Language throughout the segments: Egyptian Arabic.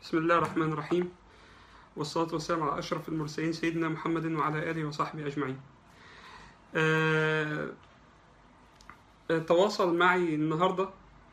بسم الله الرحمن الرحيم والصلاة والسلام على أشرف المرسلين سيدنا محمد وعلى آله وصحبه أجمعين آه، آه، تواصل معي النهاردة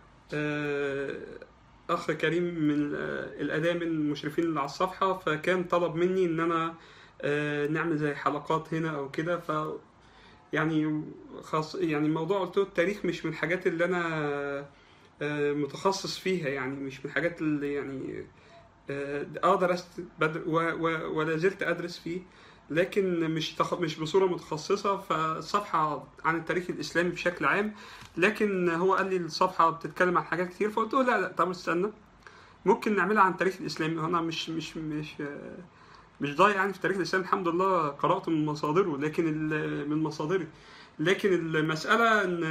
آه، أخ كريم من آه، الأدام المشرفين اللي على الصفحة فكان طلب مني إن أنا آه، نعمل زي حلقات هنا أو كده ف يعني خاص يعني موضوع قلت له التاريخ مش من الحاجات اللي أنا آه، متخصص فيها يعني مش من الحاجات اللي يعني آه، اه درست بدر و- و- ولا زلت ادرس فيه لكن مش تخ... مش بصوره متخصصه فالصفحه عن التاريخ الاسلامي بشكل عام لكن هو قال لي الصفحه بتتكلم عن حاجات كتير فقلت له لا لا طب استنى ممكن نعملها عن التاريخ الاسلامي انا مش مش مش آه، مش ضايع يعني في التاريخ الاسلامي الحمد لله قراته من مصادره لكن ال- من مصادري لكن المساله ان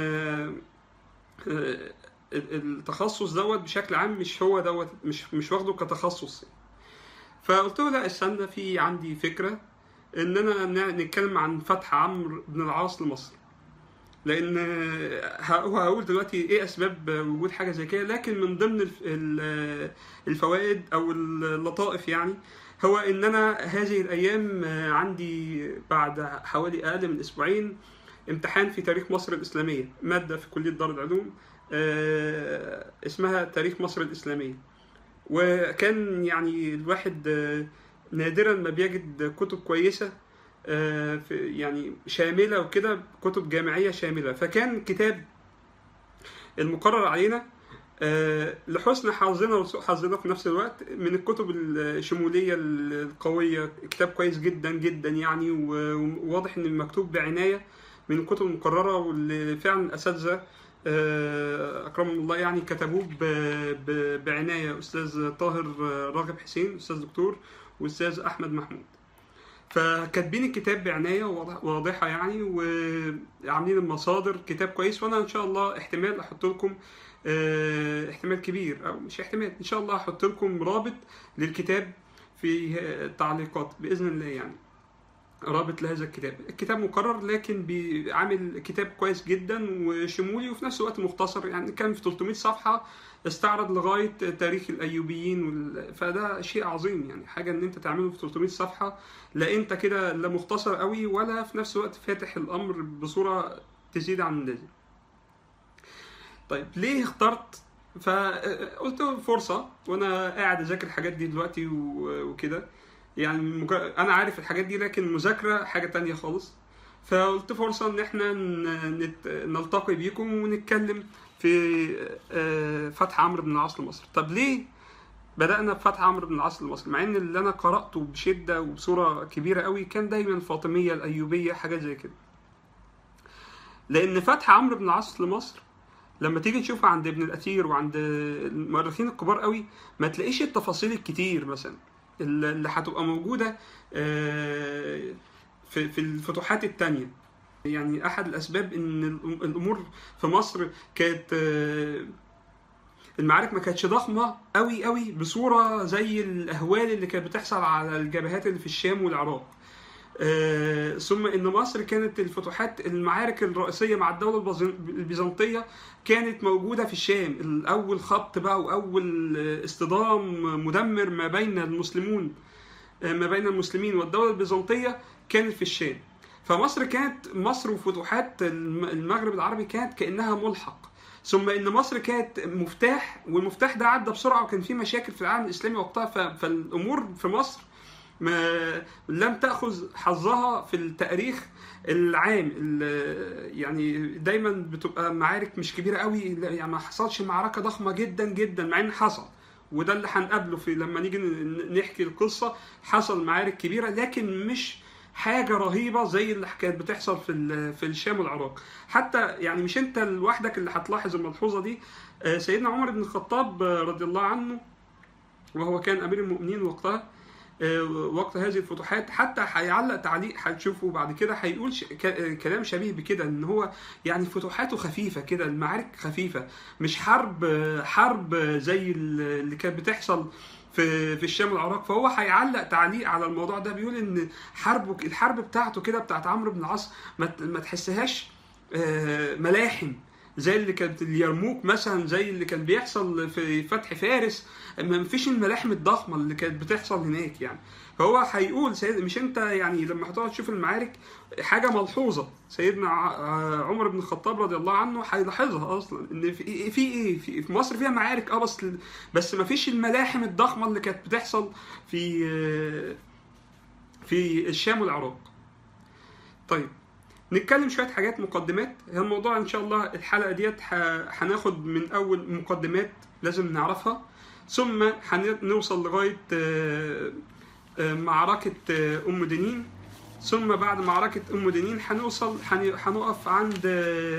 آه، التخصص دوت بشكل عام مش هو دوت مش مش واخده كتخصص فقلت له لا استنى في عندي فكره ان انا ن- نتكلم عن فتح عمرو بن العاص لمصر لان ه- وهقول دلوقتي ايه اسباب وجود حاجه زي كده لكن من ضمن الف- ال- الفوائد او اللطائف يعني هو ان انا هذه الايام عندي بعد حوالي اقل من اسبوعين امتحان في تاريخ مصر الاسلاميه ماده في كليه دار العلوم آه، اسمها تاريخ مصر الاسلاميه وكان يعني الواحد آه، نادرا ما بيجد كتب كويسه آه، في يعني شامله وكده كتب جامعيه شامله فكان كتاب المقرر علينا آه، لحسن حظنا وسوء حظنا في نفس الوقت من الكتب الشموليه القويه كتاب كويس جدا جدا يعني وواضح ان مكتوب بعنايه من الكتب المقرره واللي فعلا اساتذه آه، اكرمهم الله يعني كتبوه ب- ب- بعنايه استاذ طاهر راغب حسين استاذ دكتور واستاذ احمد محمود فكاتبين الكتاب بعنايه واضح- واضحه يعني وعاملين المصادر كتاب كويس وانا ان شاء الله احتمال احط لكم آه، احتمال كبير او مش احتمال ان شاء الله احط لكم رابط للكتاب في التعليقات باذن الله يعني رابط لهذا الكتاب الكتاب مكرر لكن بيعمل كتاب كويس جدا وشمولي وفي نفس الوقت مختصر يعني كان في 300 صفحة استعرض لغاية تاريخ الأيوبيين وال... فده شيء عظيم يعني حاجة إن أنت تعمله في 300 صفحة لا أنت كده لا مختصر قوي ولا في نفس الوقت فاتح الأمر بصورة تزيد عن اللازم طيب ليه اخترت فقلت فرصة وأنا قاعد أذاكر الحاجات دي دلوقتي و- وكده يعني مجا... انا عارف الحاجات دي لكن المذاكره حاجه تانية خالص فقلت فرصه ان احنا ن- نت... نلتقي بيكم ونتكلم في آه، فتح عمرو بن العاص لمصر طب ليه بدأنا بفتح عمرو بن العاص لمصر مع ان اللي انا قرأته بشدة وبصورة كبيرة قوي كان دايما الفاطمية الأيوبية حاجات زي كده لأن فتح عمرو بن العاص لمصر لما تيجي تشوفها عند ابن الأثير وعند المؤرخين الكبار قوي ما تلاقيش التفاصيل الكتير مثلا اللي هتبقى موجودة آه، في في الفتوحات التانية يعني أحد الأسباب إن الأم- الأمور في مصر كانت آه، المعارك ما كانتش ضخمة قوي قوي بصورة زي الأهوال اللي كانت بتحصل على الجبهات اللي في الشام والعراق آه، ثم ان مصر كانت الفتوحات المعارك الرئيسيه مع الدوله البيزن- البيزنطيه كانت موجوده في الشام الاول خط بقى واول آه، اصطدام مدمر ما بين المسلمون آه، ما بين المسلمين والدوله البيزنطيه كانت في الشام فمصر كانت مصر وفتوحات الم- المغرب العربي كانت كانها ملحق ثم ان مصر كانت مفتاح والمفتاح ده عدى بسرعه وكان في مشاكل في العالم الاسلامي وقتها ف- فالامور في مصر ما لم تاخذ حظها في التاريخ العام ال- يعني دايما بتبقى معارك مش كبيره قوي يعني ما حصلش معركه ضخمه جدا جدا مع ان حصل وده اللي هنقابله في لما نيجي ن- نحكي القصه حصل معارك كبيره لكن مش حاجه رهيبه زي اللي كانت بتحصل في ال- في الشام والعراق حتى يعني مش انت لوحدك اللي هتلاحظ الملحوظه دي آه، سيدنا عمر بن الخطاب آه، رضي الله عنه وهو كان امير المؤمنين وقتها آه، وقت هذه الفتوحات حتى هيعلق تعليق هتشوفه بعد كده هيقول ش... ك... آه، كلام شبيه بكده ان هو يعني فتوحاته خفيفه كده المعارك خفيفه مش حرب آه، حرب آه، زي ال- اللي كانت بتحصل في في الشام والعراق فهو هيعلق تعليق على الموضوع ده بيقول ان حربه الحرب بتاعته كده بتاعت عمرو بن العاص ما, ت- ما تحسهاش آه، ملاحم زي اللي كانت اليرموك مثلا زي اللي كان بيحصل في فتح فارس ما فيش الملاحم الضخمه اللي كانت بتحصل هناك يعني فهو هيقول سيد مش انت يعني لما هتقعد تشوف المعارك حاجه ملحوظه سيدنا ع- عمر بن الخطاب رضي الله عنه هيلاحظها اصلا ان في في ايه في, في مصر فيها معارك اه بس بس ما فيش الملاحم الضخمه اللي كانت بتحصل في في الشام والعراق طيب نتكلم شويه حاجات مقدمات الموضوع ان شاء الله الحلقه ديت ه- هناخد من اول مقدمات لازم نعرفها ثم هنوصل لغايه آه، آه، معركه آه، ام دنين ثم بعد معركه ام دنين هنوصل هن- هنقف عند آه،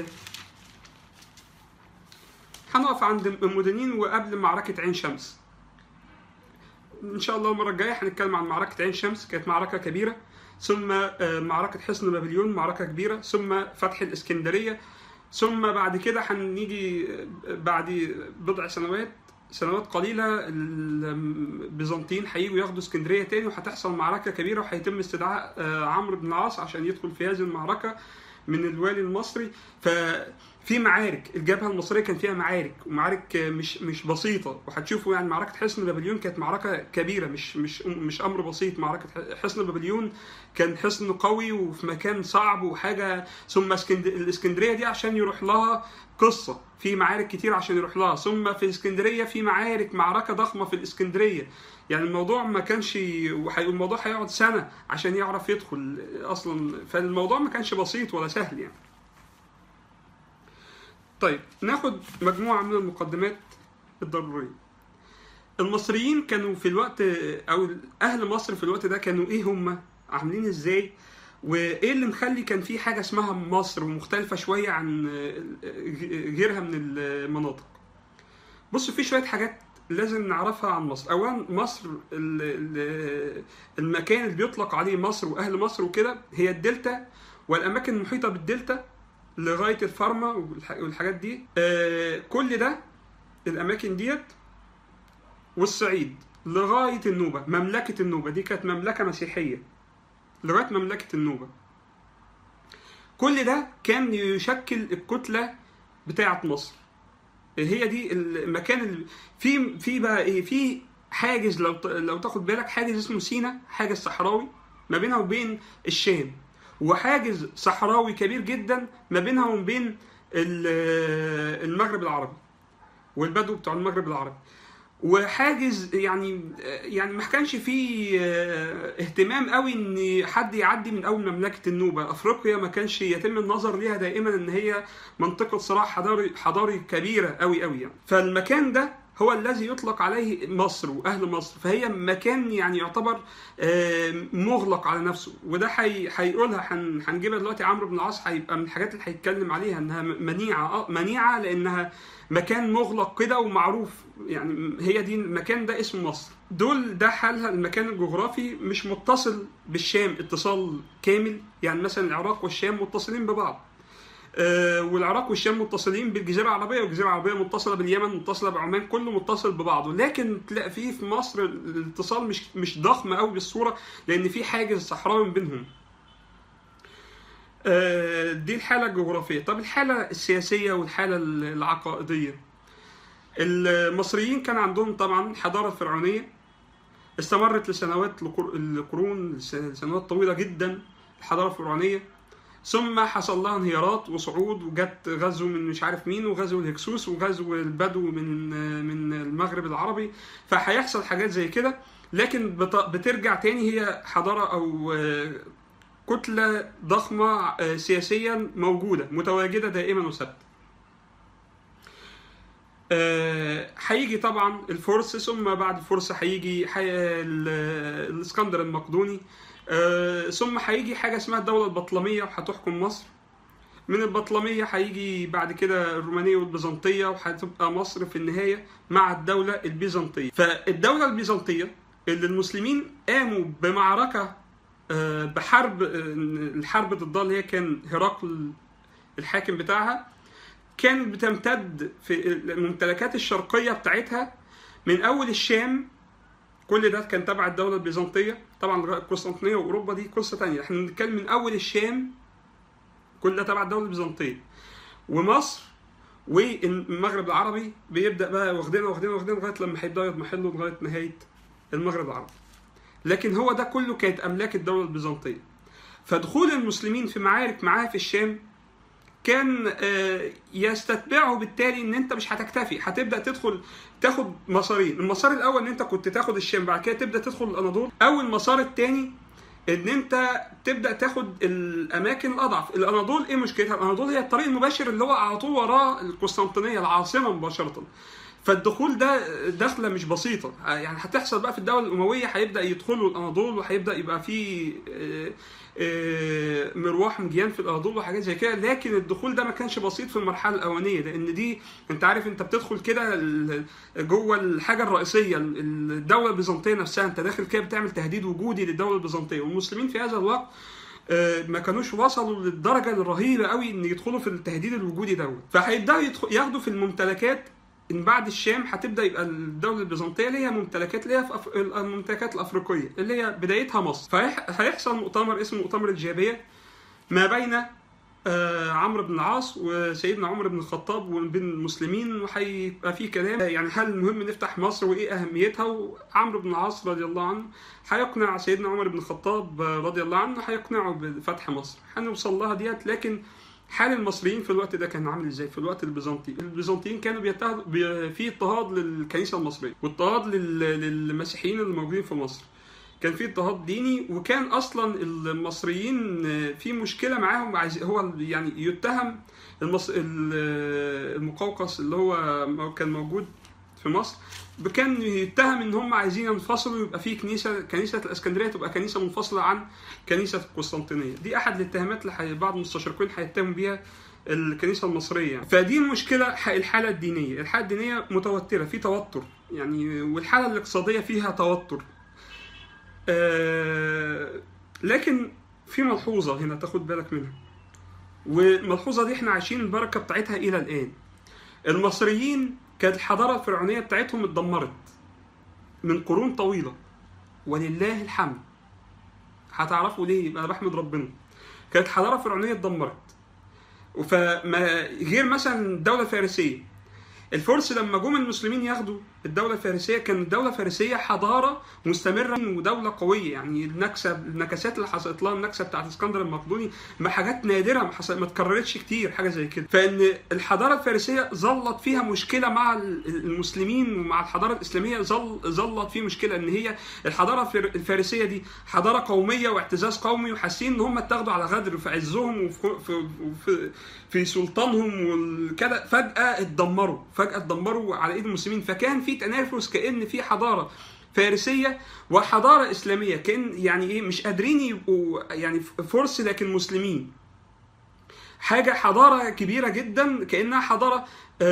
هنقف عند ام دنين وقبل معركه عين شمس ان شاء الله المره الجايه هنتكلم عن معركه عين شمس كانت معركه كبيره ثم آه، معركه حصن بابليون معركه كبيره ثم فتح الاسكندريه ثم بعد كده هنيجي آه، بعد بضع سنوات سنوات قليلة البيزنطيين هيجوا ياخدوا اسكندرية تاني وهتحصل معركة كبيرة وهيتم استدعاء آه، عمرو بن العاص عشان يدخل في هذه المعركة من الوالي المصري ففي معارك الجبهة المصرية كان فيها معارك ومعارك آه، مش مش بسيطة وهتشوفوا يعني معركة حصن بابليون كانت معركة كبيرة مش مش مش أمر بسيط معركة حصن بابليون كان حصن قوي وفي مكان صعب وحاجة ثم اسكند... الاسكندرية دي عشان يروح لها قصة في معارك كتير عشان يروح لها ثم في الاسكندرية في معارك معركة ضخمة في الاسكندرية يعني الموضوع ما كانش وحي- الموضوع هيقعد سنة عشان يعرف يدخل أصلا فالموضوع ما كانش بسيط ولا سهل يعني طيب ناخد مجموعة من المقدمات الضرورية المصريين كانوا في الوقت او اهل مصر في الوقت ده كانوا ايه هم عاملين ازاي وايه اللي مخلي كان في حاجه اسمها مصر ومختلفه شويه عن غيرها من المناطق بصوا في شويه حاجات لازم نعرفها عن مصر اولا مصر ال- ال- المكان اللي بيطلق عليه مصر واهل مصر وكده هي الدلتا والاماكن المحيطه بالدلتا لغايه الفارما والح- والحاجات دي آه، كل ده الاماكن ديت والصعيد لغايه النوبه مملكه النوبه دي كانت مملكه مسيحيه لغايه مملكه النوبه كل ده كان يشكل الكتله بتاعه مصر هي دي المكان اللي في في بقى ايه في حاجز لو ت- لو تاخد بالك حاجز اسمه سينا حاجز صحراوي ما بينها وبين الشام وحاجز صحراوي كبير جدا ما بينها وما بين ال- المغرب العربي والبدو بتوع المغرب العربي وحاجز يعني يعني ما كانش فيه اه، اهتمام قوي ان حد يعدي من اول مملكه النوبه افريقيا ما كانش يتم النظر ليها دائما ان هي منطقه صراع حضاري حضاري كبيره قوي قوي يعني فالمكان ده هو الذي يطلق عليه مصر واهل مصر فهي مكان يعني يعتبر اه، مغلق على نفسه وده حي- هيقولها هن- هنجيبها دلوقتي عمرو بن العاص هيبقى من الحاجات اللي هيتكلم عليها انها منيعه اه منيعه لانها مكان مغلق كده ومعروف يعني هي دي المكان ده اسمه مصر دول ده حالها المكان الجغرافي مش متصل بالشام اتصال كامل يعني مثلا العراق والشام متصلين ببعض آه، والعراق والشام متصلين بالجزيره العربيه والجزيره العربيه متصله باليمن متصله بعمان كله متصل ببعضه لكن تلاقي فيه في مصر الاتصال مش مش ضخم قوي بالصوره لان في حاجز صحراوي بينهم آه، دي الحالة الجغرافية طب الحالة السياسية والحالة العقائدية المصريين كان عندهم طبعا حضارة فرعونية استمرت لسنوات لقر- القرون لسنوات طويلة جدا الحضارة الفرعونية ثم حصل لها انهيارات وصعود وجت غزو من مش عارف مين وغزو الهكسوس وغزو البدو من من المغرب العربي فهيحصل حاجات زي كده لكن بت- بترجع تاني هي حضارة أو آه، كتلة ضخمة آه، سياسيا موجودة متواجدة دائما وثابتة آه، هيجي طبعا الفرس ثم بعد الفرس هيجي حي... ال- الاسكندر المقدوني آه، ثم هيجي حاجة اسمها الدولة البطلمية وهتحكم مصر من البطلمية هيجي بعد كده الرومانية والبيزنطية وهتبقى مصر في النهاية مع الدولة البيزنطية فالدولة البيزنطية اللي المسلمين قاموا بمعركة آه، بحرب آه، الحرب ضدها اللي هي كان هرقل الحاكم بتاعها كانت بتمتد في الممتلكات الشرقية بتاعتها من أول الشام كل ده كان تبع الدولة البيزنطية طبعا لغاية القسطنطينية وأوروبا دي قصة تانية احنا بنتكلم من أول الشام كل ده تبع الدولة البيزنطية ومصر والمغرب العربي بيبدا بقى واخدينها واخدينها واخدينها لغايه لما هيبداوا يضمحلوا لغايه نهايه المغرب العربي لكن هو ده كله كانت املاك الدوله البيزنطيه فدخول المسلمين في معارك معاها في الشام كان آه، يستتبعه بالتالي ان انت مش هتكتفي هتبدا تدخل تاخد مسارين المسار الاول ان انت كنت تاخد الشام بعد كده تبدا تدخل الاناضول او المسار الثاني ان انت تبدا تاخد الاماكن الاضعف الاناضول ايه مشكلتها الاناضول هي الطريق المباشر اللي هو على طول وراه القسطنطينيه العاصمه مباشره فالدخول ده دخله مش بسيطه يعني هتحصل بقى في الدوله الامويه هيبدا يدخلوا الاناضول وهيبدا يبقى في آه، آه، مروح مجيان في الاناضول وحاجات زي كده لكن الدخول ده ما كانش بسيط في المرحله الاولانيه لان دي انت عارف انت بتدخل كده ال- جوه الحاجه الرئيسيه الدوله البيزنطيه نفسها انت داخل كده بتعمل تهديد وجودي للدوله البيزنطيه والمسلمين في هذا الوقت آه، ما كانوش وصلوا للدرجه الرهيبه قوي ان يدخلوا في التهديد الوجودي دوت فهيبداوا يدخل- ياخدوا في الممتلكات ان بعد الشام هتبدا يبقى الدوله البيزنطيه ليها ممتلكات اللي هي في أف... الممتلكات الافريقيه اللي هي بدايتها مصر فهيحصل مؤتمر اسمه مؤتمر الجابيه ما بين آه، عمرو بن العاص وسيدنا عمر بن الخطاب وبين المسلمين وهيبقى في كلام يعني هل المهم نفتح مصر وايه اهميتها وعمرو بن العاص رضي الله عنه هيقنع سيدنا عمر بن الخطاب آه، رضي الله عنه هيقنعه بفتح مصر هنوصل لها ديت لكن حال المصريين في الوقت ده كان عامل ازاي في الوقت البيزنطي البيزنطيين كانوا بيتهدوا بي- في اضطهاد للكنيسه المصريه واضطهاد لل- للمسيحيين اللي موجودين في مصر كان في اضطهاد ديني وكان اصلا المصريين في مشكله معاهم عايز هو يعني يتهم المص... ال- المقوقس اللي هو كان موجود في مصر كان يتهم ان هم عايزين ينفصلوا يبقى في كنيسه كنيسه الاسكندريه تبقى كنيسه منفصله عن كنيسه القسطنطينيه دي احد الاتهامات اللي حي- بعض المستشرقين هيتهموا بيها الكنيسه المصريه يعني. فدي المشكله ح- الحاله الدينيه الحاله الدينيه متوتره في توتر يعني والحاله الاقتصاديه فيها توتر آه، لكن في ملحوظه هنا تاخد بالك منها والملحوظه دي احنا عايشين البركه بتاعتها الى الان المصريين كانت الحضاره الفرعونيه بتاعتهم اتدمرت من قرون طويله ولله الحمد هتعرفوا ليه يبقى بحمد ربنا كانت الحضاره الفرعونيه اتدمرت فما غير مثلا الدوله الفارسيه الفرس لما جم المسلمين ياخدوا الدولة الفارسية كان الدولة الفارسية حضارة مستمرة ودولة قوية يعني النكسة النكسات اللي حصلت لها النكسة بتاعت اسكندر المقدوني ما حاجات نادرة ما, حصل ما اتكررتش كتير حاجة زي كده فإن الحضارة الفارسية ظلت فيها مشكلة مع المسلمين ومع الحضارة الإسلامية ظل ظلت في مشكلة إن هي الحضارة الفارسية دي حضارة قومية واعتزاز قومي وحاسين إن هم اتاخدوا على غدر في عزهم وفي في, في, في سلطانهم وكده فجأة اتدمروا فجأة اتدمروا على ايد المسلمين فكان في تنافس كأن في حضارة فارسية وحضارة إسلامية كأن يعني إيه مش قادرين يبقوا يعني فرس لكن مسلمين حاجة حضارة كبيرة جدا كأنها حضارة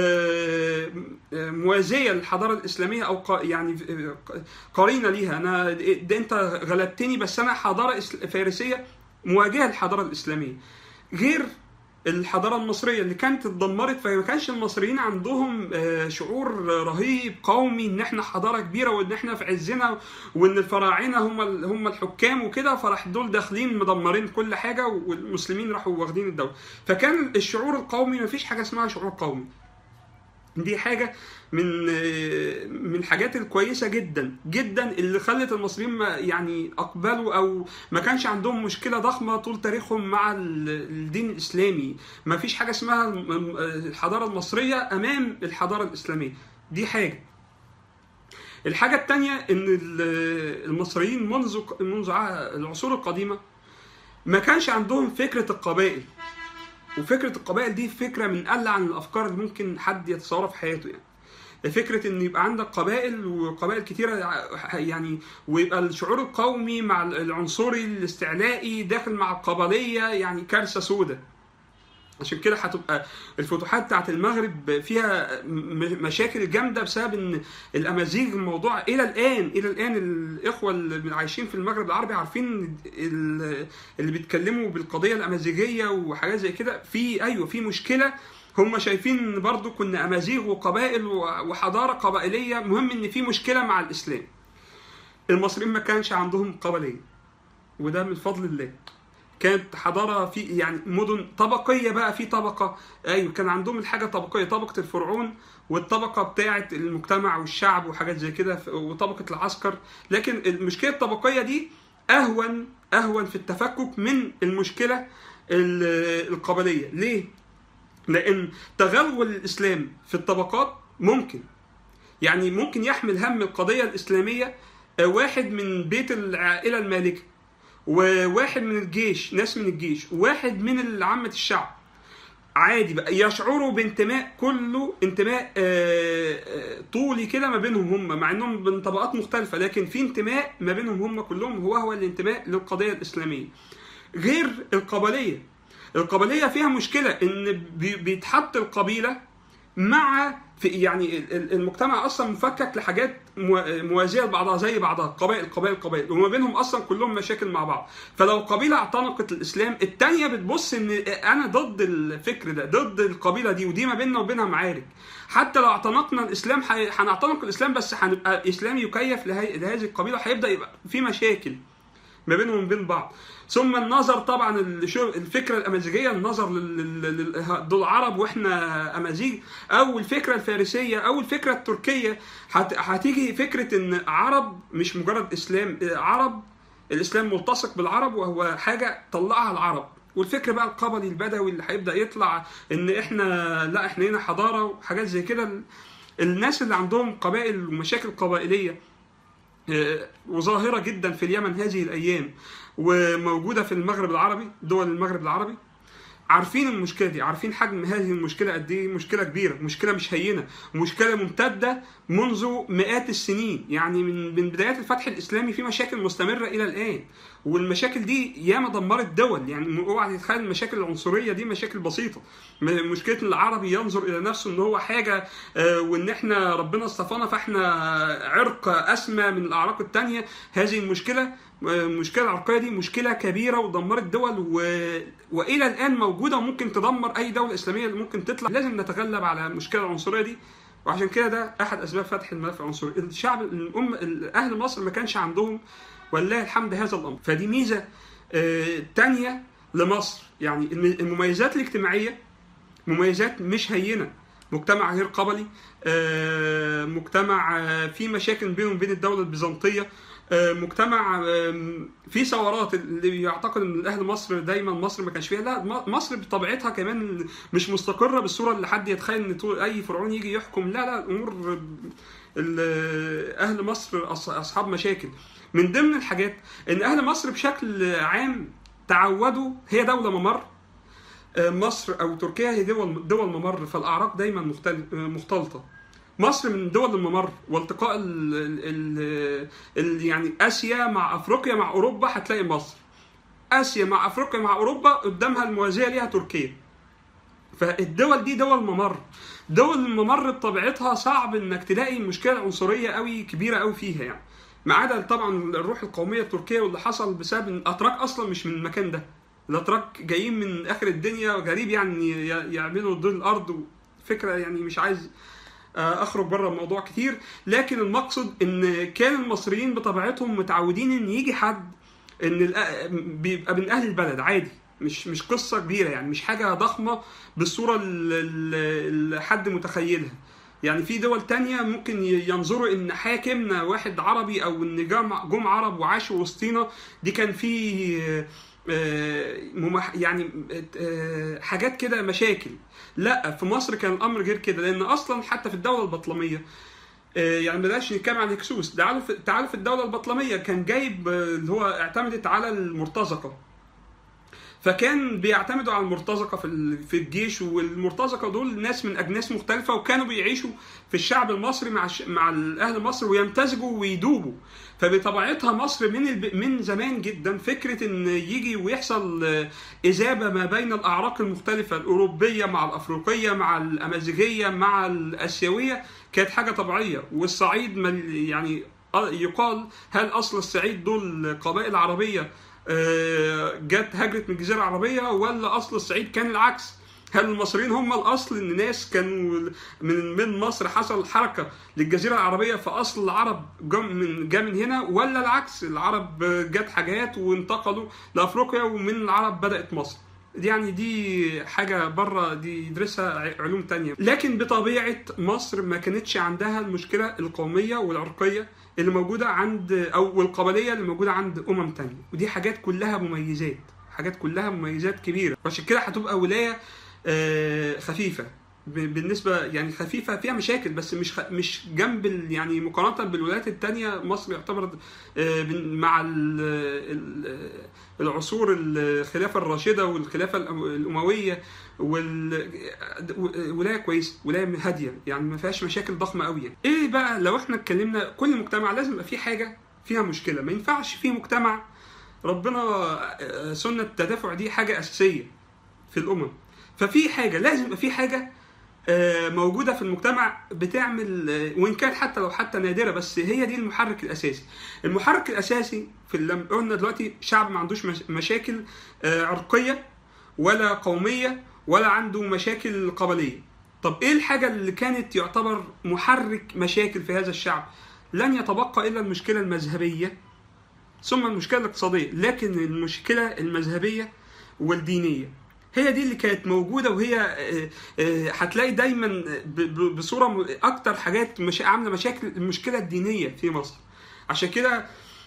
موازية للحضارة الإسلامية أو يعني قرينة ليها أنا ده أنت غلبتني بس أنا حضارة فارسية مواجهة للحضارة الإسلامية غير الحضاره المصريه اللي كانت اتدمرت فما كانش المصريين عندهم شعور رهيب قومي ان احنا حضاره كبيره وان احنا في عزنا وان الفراعنه هم هم الحكام وكده فراح دول داخلين مدمرين كل حاجه والمسلمين راحوا واخدين الدوله فكان الشعور القومي ما فيش حاجه اسمها شعور قومي دي حاجه من من الحاجات الكويسه جدا جدا اللي خلت المصريين ما يعني اقبلوا او ما كانش عندهم مشكله ضخمه طول تاريخهم مع الدين الاسلامي ما فيش حاجه اسمها الحضاره المصريه امام الحضاره الاسلاميه دي حاجه الحاجه الثانيه ان المصريين منذ منذ العصور القديمه ما كانش عندهم فكره القبائل وفكره القبائل دي فكره من اقل عن الافكار اللي ممكن حد يتصورها في حياته يعني فكره ان يبقى عندك قبائل وقبائل كتيره يعني ويبقى الشعور القومي مع العنصري الاستعلائي داخل مع القبليه يعني كارثه سوداء عشان كده هتبقى الفتوحات بتاعت المغرب فيها مشاكل جامده بسبب ان الامازيغ الموضوع الى الان الى الان الاخوه اللي عايشين في المغرب العربي عارفين اللي بيتكلموا بالقضيه الامازيغيه وحاجات زي كده في ايوه في مشكله هم شايفين برضو كنا امازيغ وقبائل وحضاره قبائليه مهم ان في مشكله مع الاسلام المصريين ما كانش عندهم قبليه وده من فضل الله كانت حضاره في يعني مدن طبقيه بقى في طبقه ايوه كان عندهم الحاجه طبقيه طبقه الفرعون والطبقه بتاعه المجتمع والشعب وحاجات زي كده وطبقه العسكر لكن المشكله الطبقيه دي اهون اهون في التفكك من المشكله القبليه ليه لان تغلغل الاسلام في الطبقات ممكن يعني ممكن يحمل هم القضيه الاسلاميه واحد من بيت العائله المالكه وواحد من الجيش ناس من الجيش وواحد من عامه الشعب عادي بقى يشعروا بانتماء كله انتماء طولي كده ما بينهم هم مع انهم من طبقات مختلفه لكن في انتماء ما بينهم هم كلهم هو هو الانتماء للقضيه الاسلاميه غير القبليه القبليه فيها مشكله ان بيتحط القبيله مع في يعني المجتمع اصلا مفكك لحاجات موازيه لبعضها زي بعضها قبائل قبائل قبائل وما بينهم اصلا كلهم مشاكل مع بعض فلو قبيله اعتنقت الاسلام الثانيه بتبص ان انا ضد الفكر ده ضد القبيله دي ودي ما بيننا وبينها معارك حتى لو اعتنقنا الاسلام هنعتنق الاسلام بس هنبقى اسلام يكيف لهذه القبيله هيبدا يبقى في مشاكل ما بينهم وبين بعض ثم النظر طبعا الفكره الامازيغيه النظر دول عرب واحنا امازيغ او الفكره الفارسيه او الفكره التركيه هتيجي فكره ان عرب مش مجرد اسلام عرب الاسلام ملتصق بالعرب وهو حاجه طلعها العرب والفكر بقى القبلي البدوي اللي هيبدا يطلع ان احنا لا احنا هنا حضاره وحاجات زي كده الناس اللي عندهم قبائل ومشاكل قبائليه وظاهره جدا في اليمن هذه الايام وموجوده في المغرب العربي دول المغرب العربي عارفين المشكله دي عارفين حجم هذه المشكله قد ايه مشكله كبيره مشكله مش هينه مشكله ممتده منذ مئات السنين يعني من من بدايات الفتح الاسلامي في مشاكل مستمره الى الان والمشاكل دي ياما دمرت دول يعني اوعى تتخيل المشاكل العنصريه دي مشاكل بسيطه مشكله العربي ينظر الى نفسه ان هو حاجه وان احنا ربنا اصطفانا فاحنا عرق اسمى من الاعراق الثانيه هذه المشكله المشكله العرقيه دي مشكله كبيره ودمرت دول و... والى الان موجوده وممكن تدمر اي دوله اسلاميه اللي ممكن تطلع لازم نتغلب على المشكله العنصريه دي وعشان كده ده احد اسباب فتح الملف العنصري الشعب الام اهل مصر ما كانش عندهم ولله الحمد هذا الامر فدي ميزه آه تانية لمصر يعني المميزات الاجتماعيه مميزات مش هينه مجتمع غير قبلي آه مجتمع آه في مشاكل بينه وبين الدوله البيزنطيه مجتمع في ثورات اللي يعتقد ان اهل مصر دايما مصر ما كانش فيها لا مصر بطبيعتها كمان مش مستقره بالصوره اللي حد يتخيل ان اي فرعون يجي يحكم لا لا الامور اهل مصر اصحاب مشاكل من ضمن الحاجات ان اهل مصر بشكل عام تعودوا هي دوله ممر مصر او تركيا هي دول دول ممر فالاعراق دايما مختلطه مصر من دول الممر والتقاء ال ال ال يعني اسيا مع افريقيا مع اوروبا هتلاقي مصر اسيا مع افريقيا مع اوروبا قدامها الموازيه ليها تركيا فالدول دي دول ممر دول الممر بطبيعتها صعب انك تلاقي مشكله عنصريه قوي كبيره قوي فيها يعني ما عدا طبعا الروح القوميه التركيه واللي حصل بسبب ان الاتراك اصلا مش من المكان ده الاتراك جايين من اخر الدنيا غريب يعني يعملوا ضد الارض فكره يعني مش عايز اخرج بره الموضوع كتير لكن المقصد ان كان المصريين بطبيعتهم متعودين ان يجي حد ان بيبقى من اهل البلد عادي مش مش قصه كبيره يعني مش حاجه ضخمه بالصوره اللي حد متخيلها يعني في دول تانية ممكن ينظروا ان حاكمنا واحد عربي او ان جم عرب وعاشوا وسطينا دي كان في يعني حاجات كده مشاكل لا في مصر كان الامر غير كده لان اصلا حتى في الدوله البطلميه يعني بلاش نتكلم عن الهكسوس تعالوا في تعالوا في الدوله البطلميه كان جايب اللي هو اعتمدت على المرتزقه فكان بيعتمدوا على المرتزقه في في الجيش والمرتزقه دول ناس من اجناس مختلفه وكانوا بيعيشوا في الشعب المصري مع مع اهل مصر ويمتزجوا ويدوبوا فبطبيعتها مصر من الب... من زمان جدا فكره ان يجي ويحصل اذابه ما بين الاعراق المختلفه الاوروبيه مع الافريقيه مع الامازيغيه مع الاسيويه كانت حاجه طبيعيه والصعيد يعني يقال هل اصل الصعيد دول قبائل عربيه جت هجرت من الجزيره العربيه ولا اصل الصعيد كان العكس هل المصريين هم الاصل ان ناس كانوا من من مصر حصل حركه للجزيره العربيه فاصل العرب جم من جا من هنا ولا العكس العرب جت حاجات وانتقلوا لافريقيا ومن العرب بدات مصر دي يعني دي حاجة بره دي يدرسها علوم تانية لكن بطبيعة مصر ما كانتش عندها المشكلة القومية والعرقية اللي موجودة عند أو القبلية اللي موجودة عند أمم تانية ودي حاجات كلها مميزات حاجات كلها مميزات كبيرة وعشان كده هتبقى ولاية آه، خفيفة ب- بالنسبة يعني خفيفة فيها مشاكل بس مش خ... مش جنب ال... يعني مقارنة بالولايات التانية مصر يعتبر آه، بن- مع ال... ال... العصور الخلافة الراشدة والخلافة الأم- الأموية وال... ولاية كويسة ولاية هادية يعني ما فيهاش مشاكل ضخمة قوي يعني. ايه بقى لو احنا اتكلمنا كل مجتمع لازم يبقى فيه حاجة فيها مشكلة ما ينفعش فيه مجتمع ربنا آه، سنة التدافع دي حاجة أساسية في الأمم ففي حاجة لازم يبقى في حاجة آه، موجودة في المجتمع بتعمل آه، وإن كانت حتى لو حتى نادرة بس هي دي المحرك الأساسي المحرك الأساسي في اللي قلنا دلوقتي شعب ما عندوش مش- مشاكل آه، عرقية ولا قومية ولا عنده مشاكل قبلية طب إيه الحاجة اللي كانت يعتبر محرك مشاكل في هذا الشعب لن يتبقى إلا المشكلة المذهبية ثم المشكلة الاقتصادية لكن المشكلة المذهبية والدينية هي دي اللي كانت موجودة وهي آه، آه، هتلاقي دايما ب- ب- بصورة م- أكتر حاجات مش عاملة مشاكل المشكلة الدينية في مصر عشان كده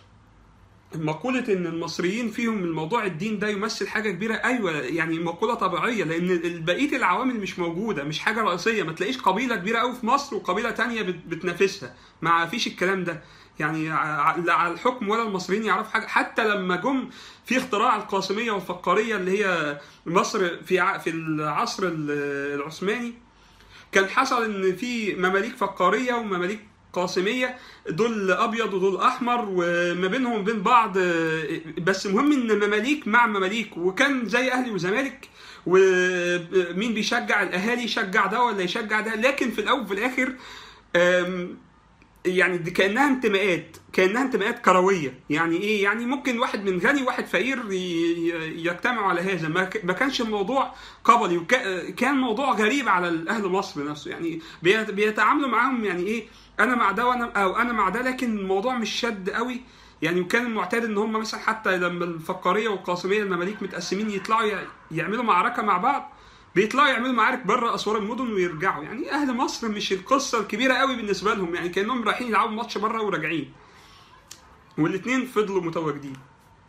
مقولة إن المصريين فيهم الموضوع الدين ده يمثل حاجة كبيرة أيوة يعني مقولة طبيعية لأن ال- بقية العوامل مش موجودة مش حاجة رئيسية ما تلاقيش قبيلة كبيرة أوي في مصر وقبيلة تانية بت- بتنافسها ما فيش الكلام ده يعني ع- لا على الحكم ولا المصريين يعرفوا حاجة حتى لما جم في اختراع القاسمية والفقارية اللي هي مصر في ع- في العصر ال- العثماني كان حصل ان في مماليك فقاريه ومماليك قاسميه دول ابيض ودول احمر وما بينهم وبين بعض آه، بس المهم ان مماليك مع مماليك وكان زي اهلي وزمالك ومين بيشجع الاهالي يشجع ده ولا يشجع ده لكن في الاول وفي الاخر آم، يعني دي كانها انتماءات كانها انتماءات كرويه يعني ايه يعني ممكن واحد من غني وواحد فقير ي- ي- يجتمعوا على هذا ما ك- ما كانش الموضوع قبلي وك- كان موضوع غريب على اهل مصر نفسه يعني بيت- بيتعاملوا معاهم يعني ايه انا مع ده وانا او انا مع ده لكن الموضوع مش شد قوي يعني وكان المعتاد ان هم مثلا حتى لما الفقاريه والقاسميه المماليك متقسمين يطلعوا ي- يعملوا معركه مع بعض بيطلعوا يعملوا معارك بره اسوار المدن ويرجعوا يعني اهل مصر مش القصه الكبيره قوي بالنسبه لهم يعني كانهم رايحين يلعبوا ماتش بره وراجعين والاثنين فضلوا متواجدين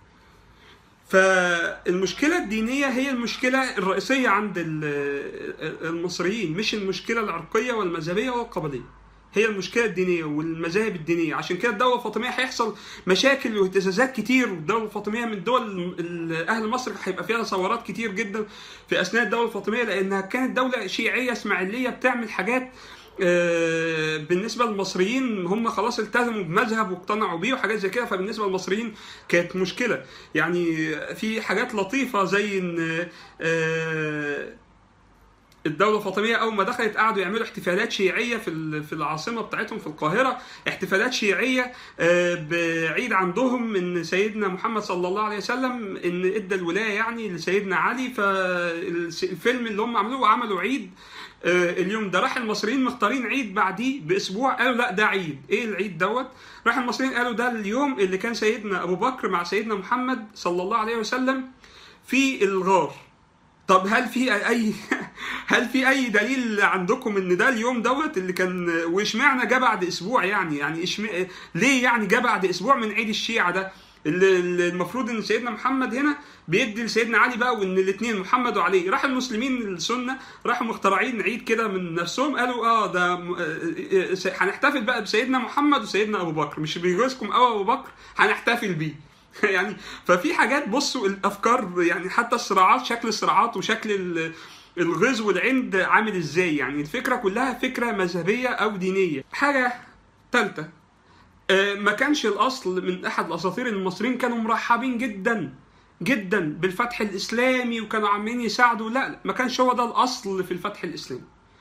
فالمشكلة الدينية هي المشكلة الرئيسية عند ال- المصريين مش المشكلة العرقية والمذهبية والقبلية هي المشكلة الدينية والمذاهب الدينية عشان كده الدولة الفاطمية هيحصل مشاكل واهتزازات كتير والدولة الفاطمية من الدول ال- أهل مصر هيبقى فيها ثورات كتير جدا في أثناء الدولة الفاطمية لأنها كانت دولة شيعية إسماعيلية بتعمل حاجات آه، بالنسبه للمصريين هم خلاص التزموا بمذهب واقتنعوا بيه وحاجات زي كده فبالنسبه للمصريين كانت مشكله يعني في حاجات لطيفه زي ان آه، الدولة الفاطمية أول ما دخلت قعدوا يعملوا احتفالات شيعية في ال- في العاصمة بتاعتهم في القاهرة احتفالات شيعية آه، بعيد عندهم إن سيدنا محمد صلى الله عليه وسلم إن إدى الولاية يعني لسيدنا علي فالفيلم اللي هم عملوه عملوا عيد آه، اليوم ده راح المصريين مختارين عيد بعديه باسبوع قالوا لا ده عيد ايه العيد دوت راح المصريين قالوا ده اليوم اللي كان سيدنا ابو بكر مع سيدنا محمد صلى الله عليه وسلم في الغار طب هل في اي هل في اي دليل عندكم ان ده اليوم دوت اللي كان واشمعنى جه بعد اسبوع يعني يعني إشم... ليه يعني جه بعد اسبوع من عيد الشيعة ده اللي اللي المفروض ان سيدنا محمد هنا بيدي لسيدنا علي بقى وان الاثنين محمد وعلي راح المسلمين السنه راحوا مخترعين عيد كده من نفسهم قالوا اه ده م- آه، آه، آه، هنحتفل بقى بسيدنا محمد وسيدنا ابو بكر مش بيجوزكم قوي ابو بكر هنحتفل بيه يعني ففي حاجات بصوا الافكار يعني حتى الصراعات شكل الصراعات وشكل ال- الغزو والعند عامل ازاي يعني الفكره كلها فكره مذهبيه او دينيه حاجه ثالثه آه، ما كانش الاصل من احد الاساطير ان المصريين كانوا مرحبين جدا جدا بالفتح الاسلامي وكانوا عاملين يساعدوا لا لا، ما كانش هو ده الاصل في الفتح الاسلامي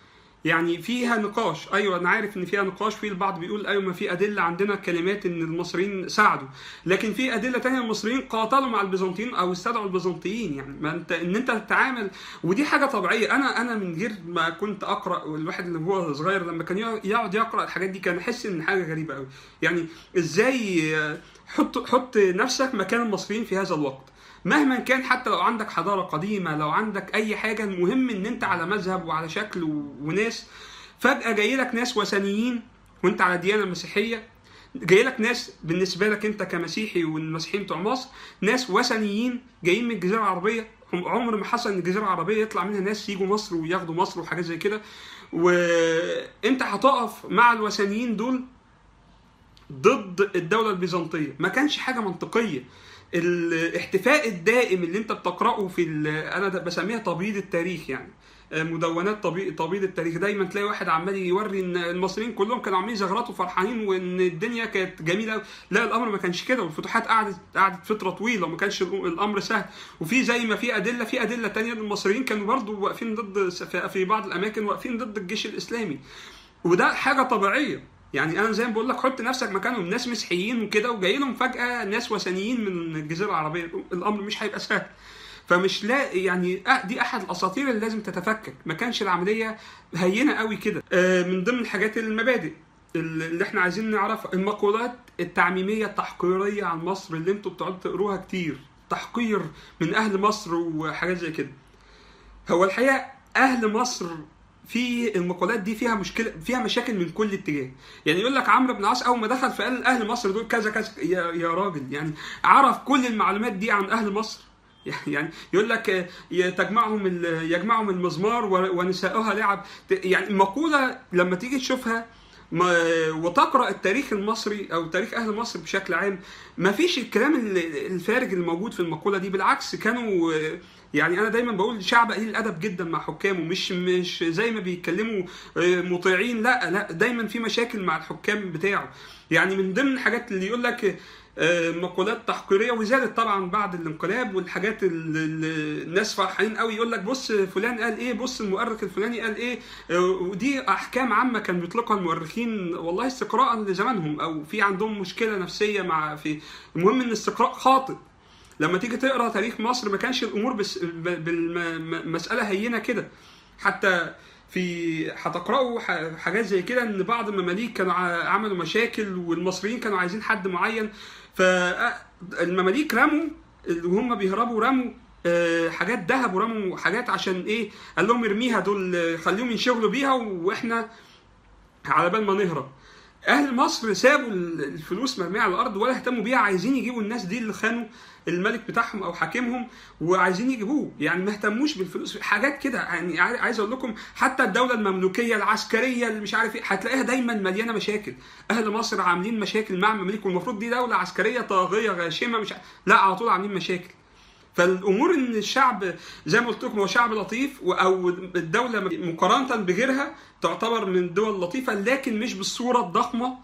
يعني فيها نقاش ايوه انا عارف ان فيها نقاش في البعض بيقول ايوه ما في ادله عندنا كلمات ان المصريين ساعدوا لكن في ادله تانية المصريين قاتلوا مع البيزنطيين او استدعوا البيزنطيين يعني ما انت ان انت تتعامل ودي حاجه طبيعيه انا انا من غير ما كنت اقرا الواحد اللي هو صغير لما كان يقعد يقرا الحاجات دي كان يحس ان حاجه غريبه قوي يعني ازاي حط حط نفسك مكان المصريين في هذا الوقت مهما كان حتى لو عندك حضاره قديمه لو عندك اي حاجه المهم ان انت على مذهب وعلى شكل وناس فجاه جاي لك ناس وثنيين وانت على ديانه مسيحيه جاي لك ناس بالنسبه لك انت كمسيحي والمسيحيين بتوع مصر ناس وثنيين جايين من الجزيره العربيه عمر ما حصل ان الجزيره العربيه يطلع منها ناس يجوا مصر وياخدوا مصر وحاجات زي كده وانت هتقف مع الوثنيين دول ضد الدوله البيزنطيه ما كانش حاجه منطقيه الاحتفاء الدائم اللي انت بتقراه في انا بسميها تبييض التاريخ يعني مدونات تبييض التاريخ دايما تلاقي واحد عمال يوري ان المصريين كلهم كانوا عاملين زغرات وفرحانين وان الدنيا كانت جميله لا الامر ما كانش كده والفتوحات قعدت قعدت فتره طويله وما كانش الامر سهل وفي زي ما في ادله في ادله تانية المصريين كانوا برضو واقفين ضد في بعض الاماكن واقفين ضد الجيش الاسلامي وده حاجه طبيعيه يعني انا زي ما بقول لك حط نفسك مكانهم ناس مسيحيين وكده وجاي لهم فجاه ناس وثنيين من الجزيره العربيه الامر مش هيبقى سهل فمش لا يعني دي احد الاساطير اللي لازم تتفكك ما كانش العمليه هينه قوي كده من ضمن الحاجات المبادئ اللي احنا عايزين نعرفها المقولات التعميميه التحقيريه عن مصر اللي انتوا بتقعدوا تقروها كتير تحقير من اهل مصر وحاجات زي كده هو الحقيقه اهل مصر في المقولات دي فيها مشكله فيها مشاكل من كل اتجاه يعني يقول لك عمرو بن العاص اول ما دخل فقال اهل مصر دول كذا كذا يا, يا راجل يعني عرف كل المعلومات دي عن اهل مصر يعني يقول لك تجمعهم يجمعهم المزمار ونساؤها لعب يعني مقوله لما تيجي تشوفها وتقرا التاريخ المصري او تاريخ اهل مصر بشكل عام ما فيش الكلام الفارغ اللي موجود في المقوله دي بالعكس كانوا يعني انا دايما بقول شعب قليل الادب جدا مع حكامه مش مش زي ما بيتكلموا مطيعين لا لا دايما في مشاكل مع الحكام بتاعه يعني من ضمن الحاجات اللي يقول لك مقولات تحقيريه وزادت طبعا بعد الانقلاب والحاجات اللي الناس فرحانين قوي يقول لك بص فلان قال ايه بص المؤرخ الفلاني قال ايه ودي احكام عامه كان بيطلقها المؤرخين والله استقراء لزمانهم او في عندهم مشكله نفسيه مع في المهم ان استقراء خاطئ لما تيجي تقرا تاريخ مصر ما كانش الامور بس بالمساله هينه كده حتى في هتقراوا حاجات زي كده ان بعض المماليك كانوا عملوا مشاكل والمصريين كانوا عايزين حد معين فالمماليك رموا وهم بيهربوا رموا حاجات ذهب ورموا حاجات عشان ايه قال لهم ارميها دول خليهم ينشغلوا بيها واحنا على بال ما نهرب اهل مصر سابوا الفلوس مرميه على الارض ولا اهتموا بيها عايزين يجيبوا الناس دي اللي خانوا الملك بتاعهم او حاكمهم وعايزين يجيبوه يعني ما اهتموش بالفلوس حاجات كده يعني عايز اقول لكم حتى الدوله المملوكيه العسكريه اللي مش عارف ايه هتلاقيها دايما مليانه مشاكل اهل مصر عاملين مشاكل مع المماليك والمفروض دي دوله عسكريه طاغيه غاشمه مش لا على طول عاملين مشاكل فالامور ان الشعب زي ما قلت لكم هو شعب لطيف او الدوله مقارنه بغيرها تعتبر من الدول اللطيفه لكن مش بالصوره الضخمه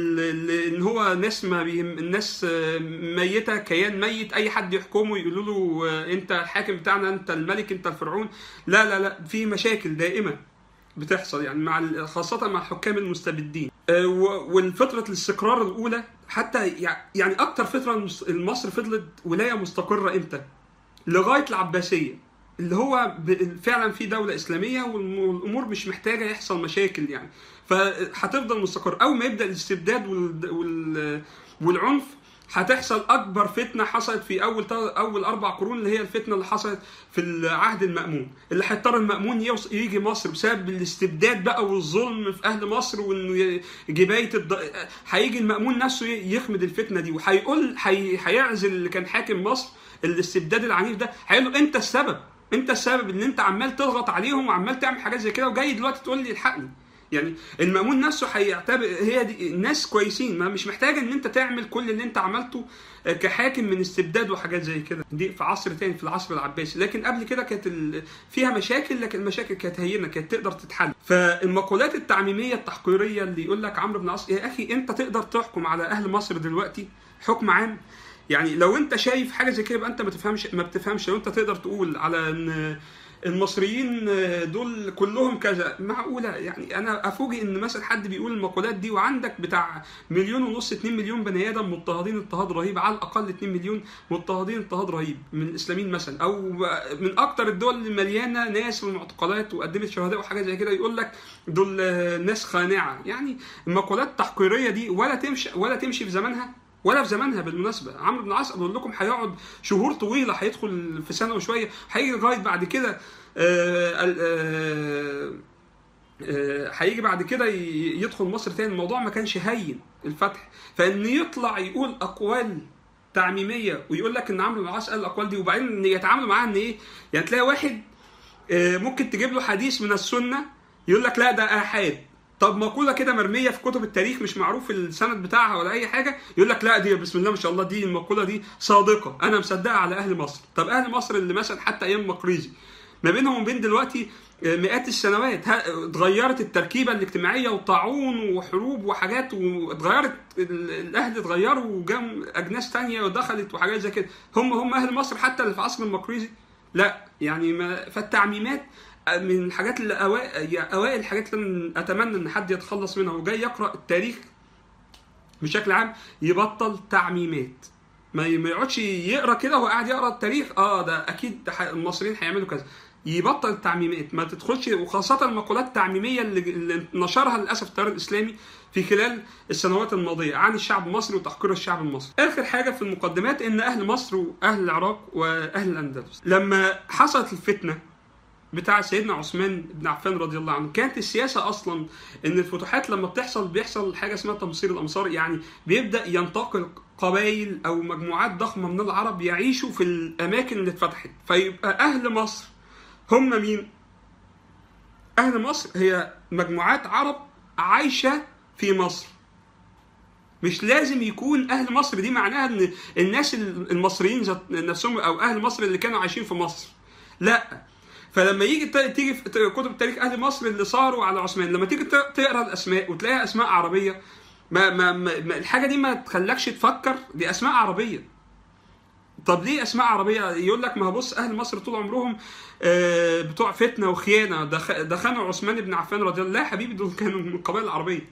ان هو ناس ما بيهم الناس ميته كيان ميت اي حد يحكمه يقولوا له انت الحاكم بتاعنا انت الملك انت الفرعون لا لا لا في مشاكل دائمه بتحصل يعني مع خاصه مع الحكام المستبدين والفتره الاستقرار الاولى حتى يعني اكتر فتره مصر فضلت ولايه مستقره امتى؟ لغايه العباسيه اللي هو فعلا في دوله اسلاميه والامور مش محتاجه يحصل مشاكل يعني فهتفضل مستقر اول ما يبدا الاستبداد والعنف هتحصل اكبر فتنه حصلت في اول اول اربع قرون اللي هي الفتنه اللي حصلت في العهد المامون اللي هيضطر المامون يجي مصر بسبب الاستبداد بقى والظلم في اهل مصر وانه جبايه الض... هيجي المامون نفسه يخمد الفتنه دي وهيقول هيعزل اللي كان حاكم مصر الاستبداد العنيف ده هيقول له انت السبب انت السبب ان انت عمال تضغط عليهم وعمال تعمل حاجات زي كده وجاي دلوقتي تقول لي الحقني يعني المأمون نفسه هيعتبر هي دي ناس كويسين ما مش محتاجه ان انت تعمل كل اللي انت عملته كحاكم من استبداد وحاجات زي كده دي في عصر تاني في العصر العباسي لكن قبل كده كانت فيها مشاكل لكن المشاكل كانت هينه كانت تقدر تتحل فالمقولات التعميميه التحقيريه اللي يقول لك عمرو بن العاص يا اخي انت تقدر تحكم على اهل مصر دلوقتي حكم عام يعني لو انت شايف حاجه زي كده يبقى انت ما تفهمش ما بتفهمش لو انت تقدر تقول على ان المصريين دول كلهم كذا معقوله يعني انا افوجئ ان مثلا حد بيقول المقولات دي وعندك بتاع مليون ونص 2 مليون بني ادم مضطهدين اضطهاد رهيب على الاقل 2 مليون مضطهدين اضطهاد رهيب من الاسلاميين مثلا او من اكتر الدول اللي مليانه ناس في المعتقلات وقدمت شهداء وحاجات زي كده يقول لك دول ناس خانعه يعني المقولات التحقيريه دي ولا تمشي ولا تمشي في زمانها ولا في زمانها بالمناسبه عمرو بن العاص اقول لكم هيقعد شهور طويله هيدخل في سنه وشويه هيجي لغايه بعد كده آه، آه، آه، هيجي بعد كده ي- يدخل مصر تاني الموضوع ما كانش هين الفتح فان يطلع يقول اقوال تعميميه ويقول لك ان عمرو بن العاص قال الاقوال دي وبعدين إن يتعاملوا معاها ان ايه يعني تلاقي واحد آه، ممكن تجيب له حديث من السنه يقول لك لا ده احاد طب مقوله كده مرميه في كتب التاريخ مش معروف السند بتاعها ولا اي حاجه يقول لك لا دي بسم الله ما شاء الله دي المقوله دي صادقه انا مصدقها على اهل مصر طب اهل مصر اللي مثلا حتى ايام مقريزي ما بينهم وبين دلوقتي آه، مئات السنوات ها- اتغيرت التركيبه الاجتماعيه وطاعون وحروب وحاجات واتغيرت ال- الاهل اتغيروا وجم اجناس تانية ودخلت وحاجات زي كده هم هم اهل مصر حتى اللي في عصر المقريزي لا يعني ما فالتعميمات من الحاجات اللي أوائل, اوائل الحاجات اللي أنا اتمنى ان حد يتخلص منها وجاي يقرا التاريخ بشكل عام يبطل تعميمات ما ما يقعدش يقرا كده وهو قاعد يقرا التاريخ اه ده اكيد ح- المصريين هيعملوا كذا يبطل التعميمات ما تدخلش وخاصة المقولات التعميمية اللي, اللي نشرها للأسف التيار الإسلامي في خلال السنوات الماضية عن الشعب المصري وتحقير الشعب المصري آخر حاجة في المقدمات إن أهل مصر وأهل العراق وأهل الأندلس لما حصلت الفتنة بتاع سيدنا عثمان بن عفان رضي الله عنه كانت السياسة أصلا إن الفتوحات لما بتحصل بيحصل حاجة اسمها تمصير الأمصار يعني بيبدأ ينتقل قبائل أو مجموعات ضخمة من العرب يعيشوا في الأماكن اللي اتفتحت فيبقى أهل مصر هم مين؟ أهل مصر هي مجموعات عرب عايشة في مصر مش لازم يكون أهل مصر دي معناها إن الناس المصريين ذات نفسهم أو أهل مصر اللي كانوا عايشين في مصر لا فلما يجي ت- تيجي في ت- كتب التاريخ اهل مصر اللي صاروا على عثمان لما تيجي ت- تقرا الاسماء وتلاقيها اسماء عربيه ما, ما, ما ما- الحاجه دي ما تخلكش تفكر دي اسماء عربيه طب ليه اسماء عربيه يقول لك ما هو بص اهل مصر طول عمرهم آه، بتوع فتنه وخيانه ده خ- ده خانوا عثمان بن عفان رضي الله لا يا حبيبي دول كانوا من القبائل العربيه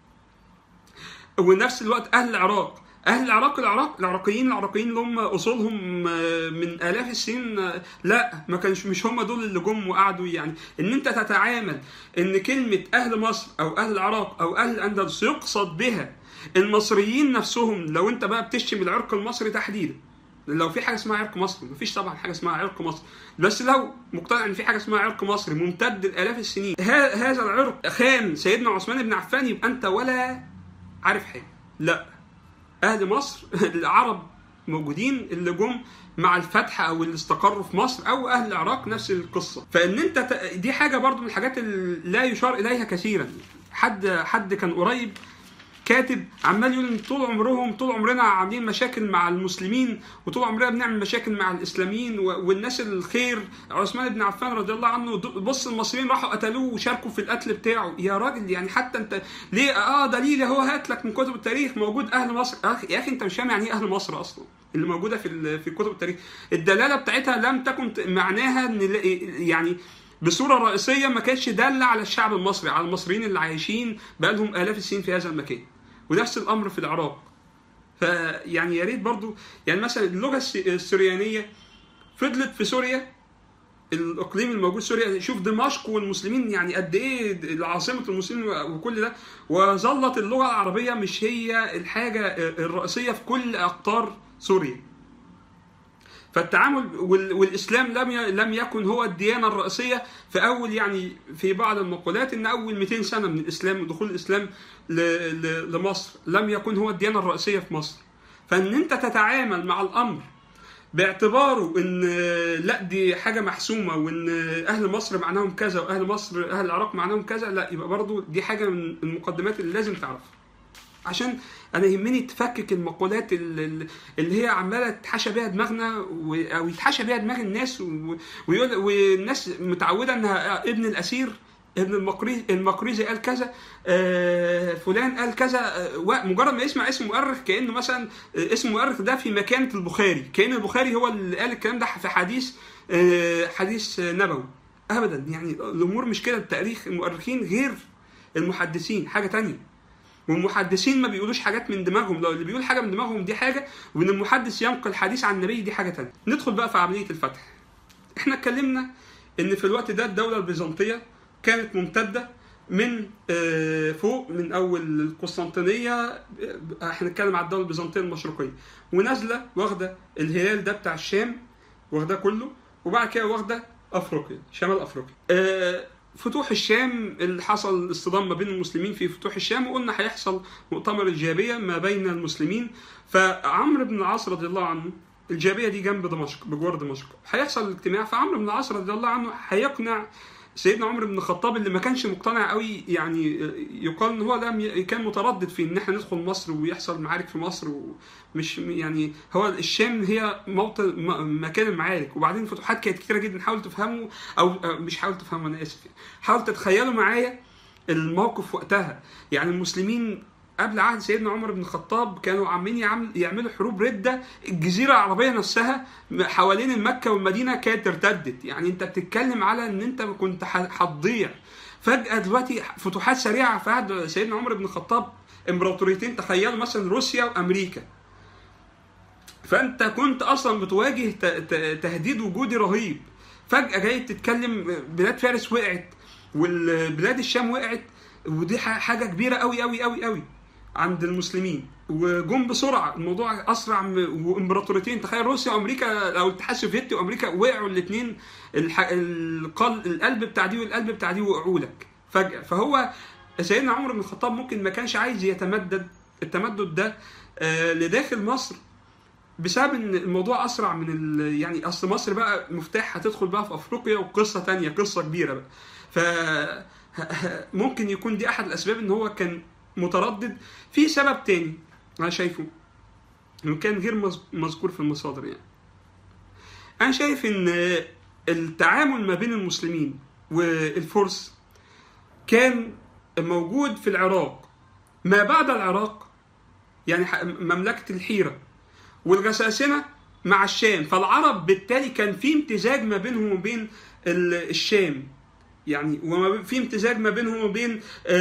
ونفس الوقت اهل العراق اهل العراق العراق العراقيين العراقيين اللي هم اصولهم آه، من الاف السنين آه، لا ما كانش مش هم دول اللي جم وقعدوا يعني ان انت تتعامل ان كلمه اهل مصر او اهل العراق او اهل الاندلس يقصد بها المصريين نفسهم لو انت بقى بتشتم العرق المصري تحديدا لو في حاجه اسمها عرق مصري مفيش طبعا حاجه اسمها عرق مصري بس لو مقتنع ان في حاجه اسمها عرق مصري ممتد لالاف السنين ه- هذا العرق خان سيدنا عثمان بن عفان يبقى انت ولا عارف حاجه لا اهل مصر العرب موجودين اللي جم مع الفتح او اللي استقروا في مصر او اهل العراق نفس القصه فان انت ت- دي حاجه برضو من الحاجات اللي لا يشار اليها كثيرا حد حد كان قريب كاتب عمال يقول ان طول عمرهم طول عمرنا عاملين مشاكل مع المسلمين وطول عمرنا بنعمل مشاكل مع الاسلاميين و- والناس الخير عثمان بن عفان رضي الله عنه د- بص المصريين راحوا قتلوه وشاركوا في القتل بتاعه يا راجل يعني حتى انت ليه اه دليل اهو هات لك من كتب التاريخ موجود اهل مصر يا اخي يا اخي انت مش فاهم يعني ايه اهل مصر اصلا اللي موجوده في ال- في كتب التاريخ الدلاله بتاعتها لم تكن ت- معناها ان لا- يعني بصوره رئيسيه ما كانتش داله على الشعب المصري على المصريين اللي عايشين بقالهم الاف السنين في هذا المكان ونفس الامر في العراق فيعني يا ريت برضو يعني مثلا اللغه الس- السريانيه فضلت في سوريا الاقليم الموجود سوريا شوف دمشق والمسلمين يعني قد ايه عاصمه المسلمين وكل ده وظلت اللغه العربيه مش هي الحاجه الرئيسيه في كل اقطار سوريا فالتعامل وال- والاسلام لم ي- لم يكن هو الديانه الرئيسيه في اول يعني في بعض المقولات ان اول 200 سنه من الاسلام دخول الاسلام ل- ل- لمصر لم يكن هو الديانه الرئيسيه في مصر فان انت تتعامل مع الامر باعتباره ان لا دي حاجه محسومه وان اهل مصر معناهم كذا واهل مصر اهل العراق معناهم كذا لا يبقى برضو دي حاجه من المقدمات اللي لازم تعرفها عشان انا يهمني تفكك المقولات اللي, اللي هي عماله تحشى بيها دماغنا و- او يتحشى بيها دماغ الناس و- ويقول والناس متعوده انها ابن الاسير ابن المقريزي المقريزي قال كذا آه، فلان قال كذا آه، و- مجرد ما يسمع اسم مؤرخ كانه مثلا آه، اسم مؤرخ ده في مكانه البخاري كان البخاري هو اللي قال الكلام ده في حديث آه، حديث آه، نبوي ابدا يعني الامور مش كده التاريخ المؤرخين غير المحدثين حاجه تانية والمحدثين ما بيقولوش حاجات من دماغهم لو اللي بيقول حاجه من دماغهم دي حاجه وان المحدث ينقل حديث عن النبي دي حاجه تانية ندخل بقى في عمليه الفتح احنا اتكلمنا ان في الوقت ده الدوله البيزنطيه كانت ممتده من آه، فوق من اول القسطنطينيه آه، احنا هنتكلم على الدوله البيزنطيه المشرقيه ونازله واخده الهلال ده بتاع الشام واخده كله وبعد كده واخده افريقيا شمال افريقيا آه، فتوح الشام اللي حصل اصطدام ما بين المسلمين في فتوح الشام وقلنا هيحصل مؤتمر الجابيه ما بين المسلمين فعمرو بن العاص رضي الله عنه الجابيه دي جنب دمشق بجوار دمشق هيحصل الاجتماع فعمرو بن العاص رضي الله عنه هيقنع سيدنا عمر بن الخطاب اللي ما كانش مقتنع قوي يعني يقال ان هو لم ي- كان متردد في ان احنا ندخل مصر ويحصل معارك في مصر ومش يعني هو الشام هي موطن م- مكان المعارك وبعدين الفتوحات كانت كتيره جدا حاول تفهموا او أو مش حاول تفهموا انا اسف يعني. حاول تتخيلوا معايا الموقف وقتها يعني المسلمين قبل عهد سيدنا عمر بن الخطاب كانوا عاملين يعمل يعملوا حروب رده الجزيره العربيه نفسها حوالين مكه والمدينه كانت ارتدت يعني انت بتتكلم على ان انت كنت ح- هتضيع فجاه دلوقتي فتوحات سريعه في عهد سيدنا عمر بن الخطاب امبراطوريتين تخيلوا مثلا روسيا وامريكا فانت كنت اصلا بتواجه ت- ت- تهديد وجودي رهيب فجاه جاي تتكلم بلاد فارس وقعت والبلاد الشام وقعت ودي ح- حاجه كبيره قوي قوي قوي قوي عند المسلمين وجم بسرعه الموضوع اسرع م- وامبراطوريتين تخيل روسيا وامريكا او الاتحاد السوفيتي وامريكا وقعوا الاثنين القلب بتاع دي والقلب بتاع دي وقعوا لك فجاه فهو سيدنا عمر بن الخطاب ممكن ما كانش عايز يتمدد التمدد ده آه، لداخل مصر بسبب ان الموضوع اسرع من ال... يعني اصل مصر بقى مفتاح هتدخل بقى في افريقيا وقصه تانية قصه كبيره بقى ف ممكن يكون دي احد الاسباب ان هو كان متردد في سبب تاني انا شايفه انه كان غير مذ- مذكور في المصادر يعني انا شايف ان التعامل ما بين المسلمين والفرس كان موجود في العراق ما بعد العراق يعني ح- مملكه الحيره والغساسنه مع الشام فالعرب بالتالي كان في امتزاج ما بينهم وبين ال- الشام يعني وما بين- في امتزاج ما بينهم وبين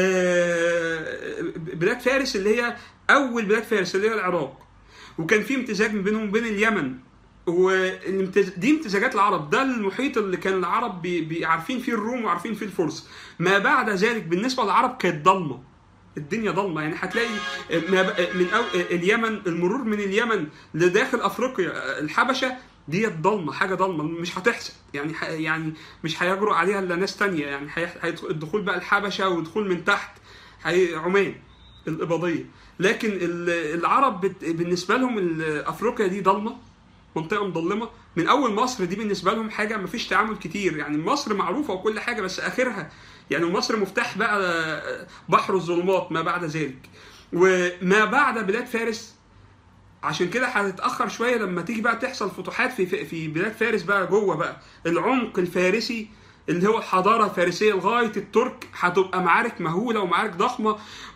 آه، بلاد فارس اللي هي اول بلاد فارس اللي هي العراق وكان في امتزاج ما بينهم وبين اليمن والامتز... دي امتزاجات العرب ده المحيط اللي كان العرب بي... بي... عارفين فيه الروم وعارفين فيه الفرس ما بعد ذلك بالنسبه للعرب كانت ضلمه الدنيا ضلمه يعني هتلاقي ما ب- من أو اليمن المرور من اليمن لداخل افريقيا الحبشه ديت ضلمه حاجه ضلمه مش هتحصل يعني ح... يعني مش هيجرؤ عليها الا ناس تانية يعني هي... هيدخل- الدخول بقى الحبشه ودخول من تحت هي... عمان الاباضيه لكن ال- العرب بت... بالنسبه لهم ال- افريقيا دي ضلمه منطقه مظلمه من اول مصر دي بالنسبه لهم حاجه ما فيش تعامل كتير يعني مصر معروفه وكل حاجه بس اخرها يعني مصر مفتاح بقى بحر الظلمات ما بعد ذلك وما بعد بلاد فارس عشان كده هتتاخر شويه لما تيجي بقى تحصل فتوحات في في- في بلاد فارس بقى جوه بقى العمق الفارسي اللي هو الحضاره الفارسيه لغايه الترك هتبقى معارك مهوله ومعارك ضخمه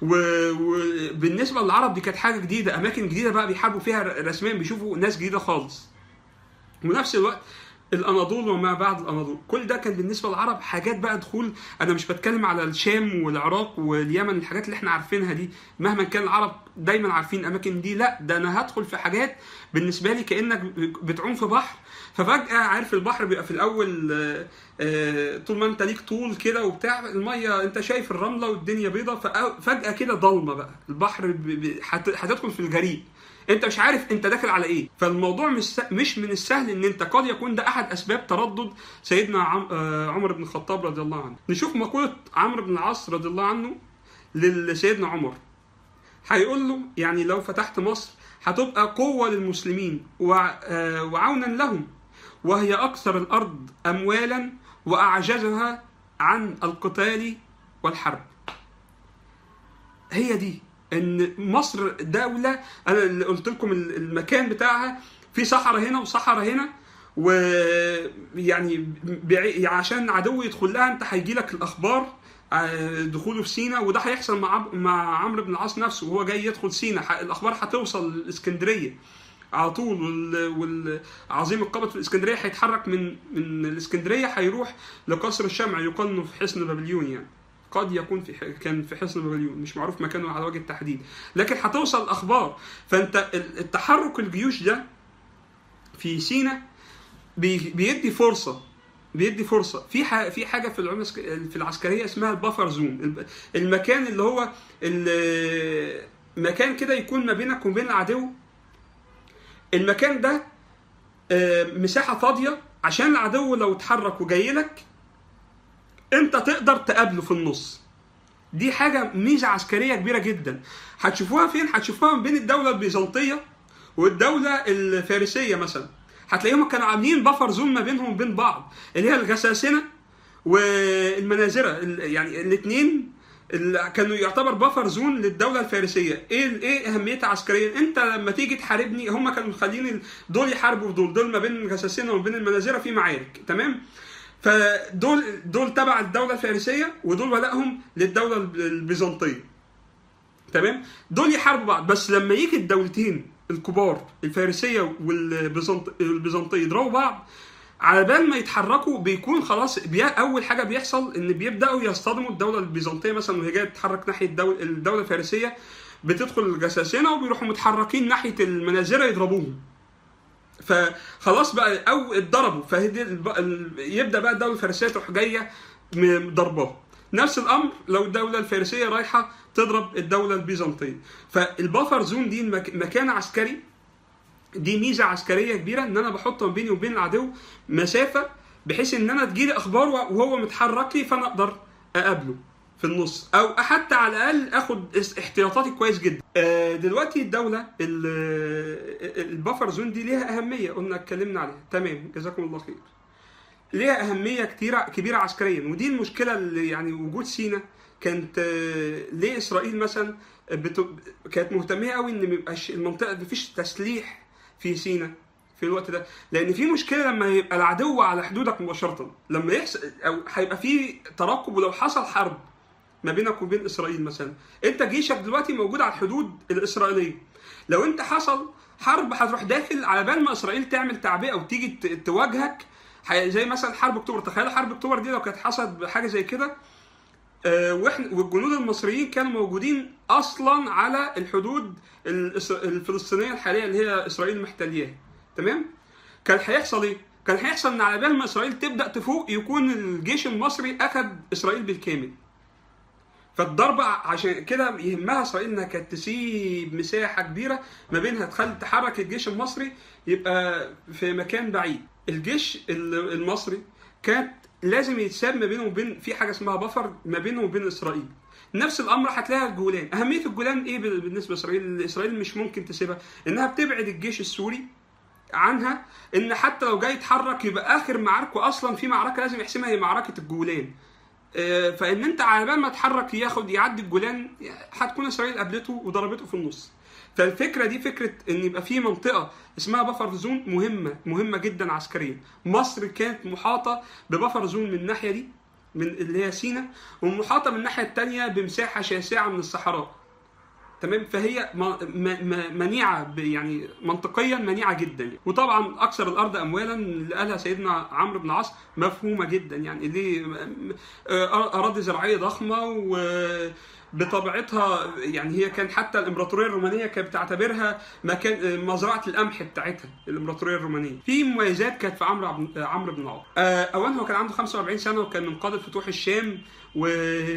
وبالنسبه للعرب دي كانت حاجه جديده اماكن جديده بقى بيحاربوا فيها رسميا بيشوفوا ناس جديده خالص ونفس الوقت الاناضول وما بعد الاناضول كل ده كان بالنسبه للعرب حاجات بقى دخول انا مش بتكلم على الشام والعراق واليمن الحاجات اللي احنا عارفينها دي مهما كان العرب دايما عارفين الاماكن دي لا ده انا هدخل في حاجات بالنسبه لي كانك بتعوم في بحر ففجاه عارف البحر بيبقى في الاول آه، آه، طول ما انت ليك طول كده وبتاع الميه انت شايف الرمله والدنيا بيضه فجاه كده ضلمه بقى البحر ب- ب- هت- هتدخل في الغريب انت مش عارف انت داخل على ايه فالموضوع مش س- مش من السهل ان انت قد يكون ده احد اسباب تردد سيدنا عم آه، عمر بن الخطاب رضي الله عنه نشوف مقوله عمرو بن العاص رضي الله عنه لسيدنا عمر هيقول له يعني لو فتحت مصر هتبقى قوة للمسلمين وع- آه، وعونا لهم وهي أكثر الأرض أموالا وأعجزها عن القتال والحرب هي دي ان مصر دولة انا اللي قلت لكم المكان بتاعها في صحراء هنا وصحراء هنا ويعني بعي- عشان عدو يدخل لها انت هيجي لك الاخبار آه، دخوله في سينا وده هيحصل مع عب- مع عمرو بن العاص نفسه وهو جاي يدخل سينا ح- الاخبار هتوصل الاسكندريه على طول وال- والعظيم القبط في الاسكندريه هيتحرك من من الاسكندريه هيروح لقصر الشمع يقال انه في حصن بابليون يعني قد يكون في ح- كان في حصن بابليون مش معروف مكانه على وجه التحديد لكن هتوصل اخبار فانت ال- التحرك الجيوش ده في سينا بي- بيدي فرصه بيدي فرصه في ح- في حاجه في العلوم العسك- في العسكريه اسمها البفر زون الب- المكان اللي هو ال- مكان كده يكون ما بينك وبين العدو المكان ده آه، مساحه فاضيه عشان العدو لو اتحرك وجاي لك انت تقدر تقابله في النص دي حاجه ميزه عسكريه كبيره جدا هتشوفوها فين هتشوفوها ما بين الدوله البيزنطيه والدوله الفارسيه مثلا هتلاقيهم كانوا عاملين بفر زون ما بينهم وبين بعض اللي هي الغساسنه والمنازره ال- يعني الاثنين كانوا يعتبر بفر زون للدوله الفارسيه ايه ايه اهميتها عسكريا انت لما تيجي تحاربني هم كانوا مخلين دول يحاربوا في دول دول ما بين الغساسنه وما بين المنازره في معارك تمام فدول دول تبع الدوله الفارسيه ودول ولائهم للدوله البيزنطيه تمام دول يحاربوا بعض بس لما يجي الدولتين الكبار الفارسيه والبيزنطيه يضربوا بعض على بال ما يتحركوا بيكون خلاص بي... اول حاجه بيحصل ان بيبداوا يصطدموا الدوله البيزنطيه مثلا وهي جايه تتحرك ناحيه الدول... الدوله الفارسيه بتدخل الجساسنه وبيروحوا متحركين ناحيه المنازله يضربوهم فخلاص بقى او اتضربوا فهدي الب... ال... يبدا بقى الدوله الفارسيه تروح جايه م- ضرباه نفس الامر لو الدوله الفارسيه رايحه تضرب الدوله البيزنطيه فالبفر زون دي المك... مكان عسكري دي ميزه عسكريه كبيره ان انا بحط ما بيني وبين العدو مسافه بحيث ان انا تجيلي اخبار وهو متحرك لي فانا اقدر اقابله في النص او حتى على الاقل اخد اس- احتياطاتي كويس جدا آه، دلوقتي الدوله ال- البفر زون دي ليها اهميه قلنا اتكلمنا عليها تمام جزاكم الله خير ليها اهميه كتيره كبيره عسكريا ودي المشكله اللي يعني وجود سينا كانت آه، ليه اسرائيل مثلا بت... كانت مهتميه قوي ان ما يبقاش المنطقه ما فيش تسليح في سينا في الوقت ده لان في مشكله لما يبقى العدو على حدودك مباشره لما يحصل او هيبقى في ترقب ولو حصل حرب ما بينك وبين اسرائيل مثلا انت جيشك دلوقتي موجود على الحدود الاسرائيليه لو انت حصل حرب هتروح داخل على بال ما اسرائيل تعمل تعبئه وتيجي ت- تواجهك ح- زي مثلا حرب اكتوبر تخيل حرب اكتوبر دي لو كانت حصلت بحاجه زي كده آه، واحنا والجنود المصريين كانوا موجودين اصلا على الحدود الإس- الفلسطينيه الحاليه اللي هي اسرائيل محتلياها تمام كان هيحصل ايه كان هيحصل ان على بال ما اسرائيل تبدا تفوق يكون الجيش المصري اخذ اسرائيل بالكامل فالضربة عشان كده يهمها اسرائيل انها كانت تسيب مساحة كبيرة ما بينها تخلي تحرك الجيش المصري يبقى في مكان بعيد. الجيش ال- المصري كانت لازم يتساب ما بينه وبين في حاجة اسمها بفر ما بينه وبين اسرائيل. نفس الامر هتلاقيها الجولان، اهمية الجولان ايه بال- بالنسبة لاسرائيل؟ اسرائيل مش ممكن تسيبها، انها بتبعد الجيش السوري عنها ان حتى لو جاي يتحرك يبقى اخر معاركه اصلا في معركه لازم يحسمها هي معركه الجولان آه، فان انت على بال ما تحرك ياخد يعدي الجولان هتكون اسرائيل قابلته وضربته في النص فالفكره دي فكره ان يبقى في منطقه اسمها بفر زون مهمه مهمه جدا عسكريا مصر كانت محاطه ببفر زون من الناحيه دي من اللي هي سينا ومحاطه من الناحيه الثانيه بمساحه شاسعه من الصحراء تمام فهي م- م- م- منيعه ب- يعني منطقيا منيعه جدا يعني. وطبعا اكثر الارض اموالا اللي قالها سيدنا عمرو بن العاص مفهومه جدا يعني اللي م- م- آه، اراضي زراعيه ضخمه وبطبيعتها يعني هي كان حتى الامبراطوريه الرومانيه كانت بتعتبرها مكان آه، مزرعه القمح بتاعتها الامبراطوريه الرومانيه في مميزات كانت في عمرو عبد- عمرو بن العاص آه، اولا هو كان عنده 45 سنه وكان من قاده فتوح الشام و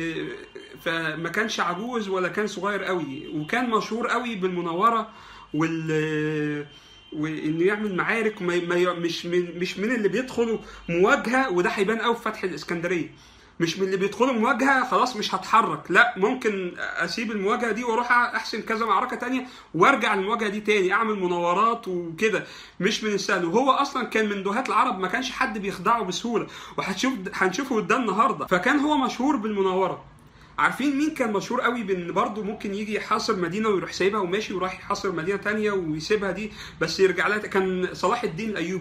فما كانش عجوز ولا كان صغير قوي وكان مشهور قوي بالمناوره وال وانه يعمل معارك وما ما ي- مش من مش من اللي بيدخلوا مواجهه وده هيبان قوي في فتح الاسكندريه مش من اللي بيدخلوا مواجهه خلاص مش هتحرك لا ممكن اسيب المواجهه دي واروح احسن كذا معركه تانية وارجع المواجهه دي تاني اعمل مناورات وكده مش من السهل وهو اصلا كان من دهات العرب ما كانش حد بيخدعه بسهوله وهتشوف هنشوفه ده النهارده فكان هو مشهور بالمناوره عارفين مين كان مشهور قوي بان برضه ممكن يجي يحاصر مدينه ويروح سايبها وماشي وراح يحاصر مدينه تانية ويسيبها دي بس يرجع لها كان صلاح الدين الايوبي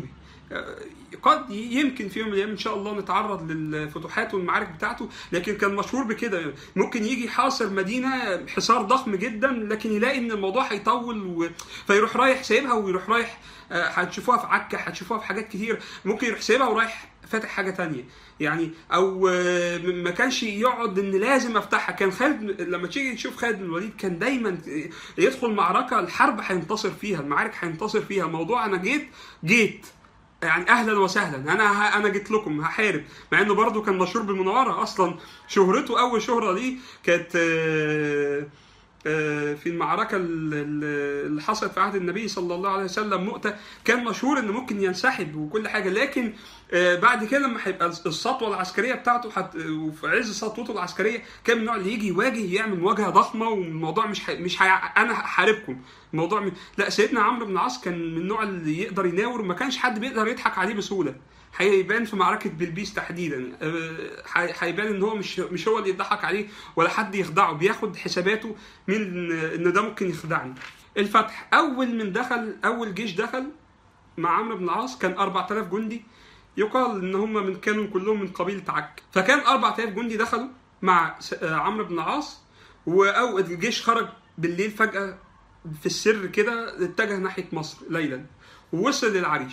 قد يمكن في يوم من الايام ان شاء الله نتعرض للفتوحات والمعارك بتاعته لكن كان مشهور بكده ممكن يجي حاصر مدينه حصار ضخم جدا لكن يلاقي ان الموضوع هيطول و... فيروح رايح سايبها ويروح رايح آه، هتشوفوها في عكا هتشوفوها في حاجات كتير ممكن يروح سايبها ورايح فاتح حاجه تانية يعني او آه، ما كانش يقعد ان لازم افتحها كان خالد لما تيجي تشوف خالد بن الوليد كان دايما يدخل معركه الحرب هينتصر فيها المعارك هينتصر فيها موضوع انا جيت جيت يعني اهلا وسهلا انا ه- انا جيت لكم هحارب مع انه برضه كان مشهور بالمناوره اصلا شهرته اول شهره ليه كانت آه، آه، في المعركة ال- ال- اللي حصلت في عهد النبي صلى الله عليه وسلم مؤتة كان مشهور انه ممكن ينسحب وكل حاجة لكن آه، بعد كده لما هيبقى السطوة العسكرية بتاعته حت وفي عز سطوته العسكرية كان من النوع اللي يجي يواجه يعمل مواجهة ضخمة والموضوع مش حي... مش حي... انا هحاربكم الموضوع م... لا سيدنا عمرو بن العاص كان من النوع اللي يقدر يناور ما كانش حد بيقدر يضحك عليه بسهولة هيبان في معركة بلبيس تحديدا آه، هي- هيبان ان هو مش مش هو اللي يضحك عليه ولا حد يخدعه بياخد حساباته من ان ده ممكن يخدعني الفتح اول من دخل اول جيش دخل مع عمرو بن العاص كان 4000 جندي يقال ان هم من كانوا كلهم من قبيله عك فكان 4000 جندي دخلوا مع س- آه، عمرو بن العاص واو الجيش خرج بالليل فجاه في السر كده اتجه ناحيه مصر ليلا ووصل للعريش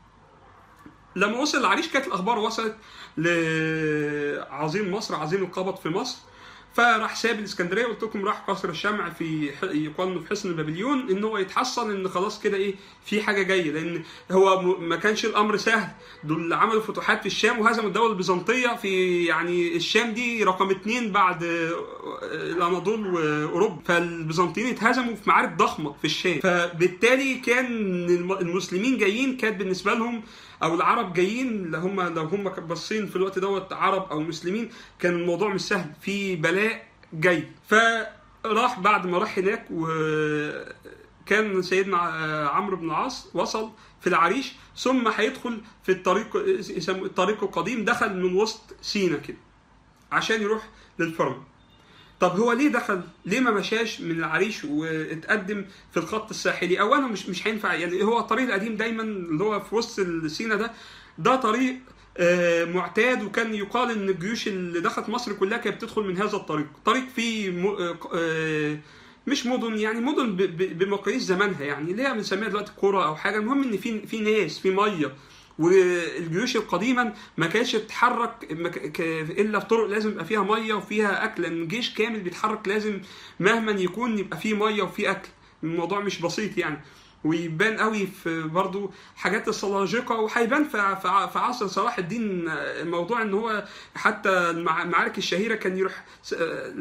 لما وصل العريش كانت الاخبار وصلت لعظيم مصر عظيم القبط في مصر فراح ساب الاسكندريه قلت لكم راح قصر الشمع في ح- يقال انه في حصن بابليون ان هو يتحصن ان خلاص كده ايه في حاجه جايه لان هو م- ما كانش الامر سهل دول عملوا فتوحات في الشام وهزموا الدوله البيزنطيه في يعني الشام دي رقم اتنين بعد آه، الاناضول واوروبا فالبيزنطيين اتهزموا في معارك ضخمه في الشام فبالتالي كان الم- المسلمين جايين كانت بالنسبه لهم او العرب جايين اللي هم لو هم باصين في الوقت دوت عرب او مسلمين كان الموضوع مش سهل في بلاء جاي فراح بعد ما راح هناك وكان سيدنا عمرو بن العاص وصل في العريش ثم هيدخل في الطريق يسموه الطريق القديم دخل من وسط سينا كده عشان يروح للفرن طب هو ليه دخل ليه ما مشاش من العريش واتقدم في الخط الساحلي اولا مش مش هينفع يعني هو الطريق القديم دايما اللي هو في وسط السينا ده ده طريق آه، معتاد وكان يقال ان الجيوش اللي دخلت مصر كلها كانت بتدخل من هذا الطريق طريق فيه م... آه، آه، مش مدن يعني مدن ب... ب... بمقاييس زمانها يعني اللي هي بنسميها دلوقتي قرى او حاجه المهم ان في في ناس في ميه والجيوش القديما ما كانتش تتحرك ما ك- ك- الا في طرق لازم يبقى فيها ميه وفيها اكل لان جيش كامل بيتحرك لازم مهما يكون يبقى فيه ميه وفيه اكل الموضوع مش بسيط يعني ويبان قوي في برضو حاجات السلاجقه وهيبان في في في عصر صلاح الدين الموضوع ان هو حتى المع- المعارك الشهيره كان يروح س-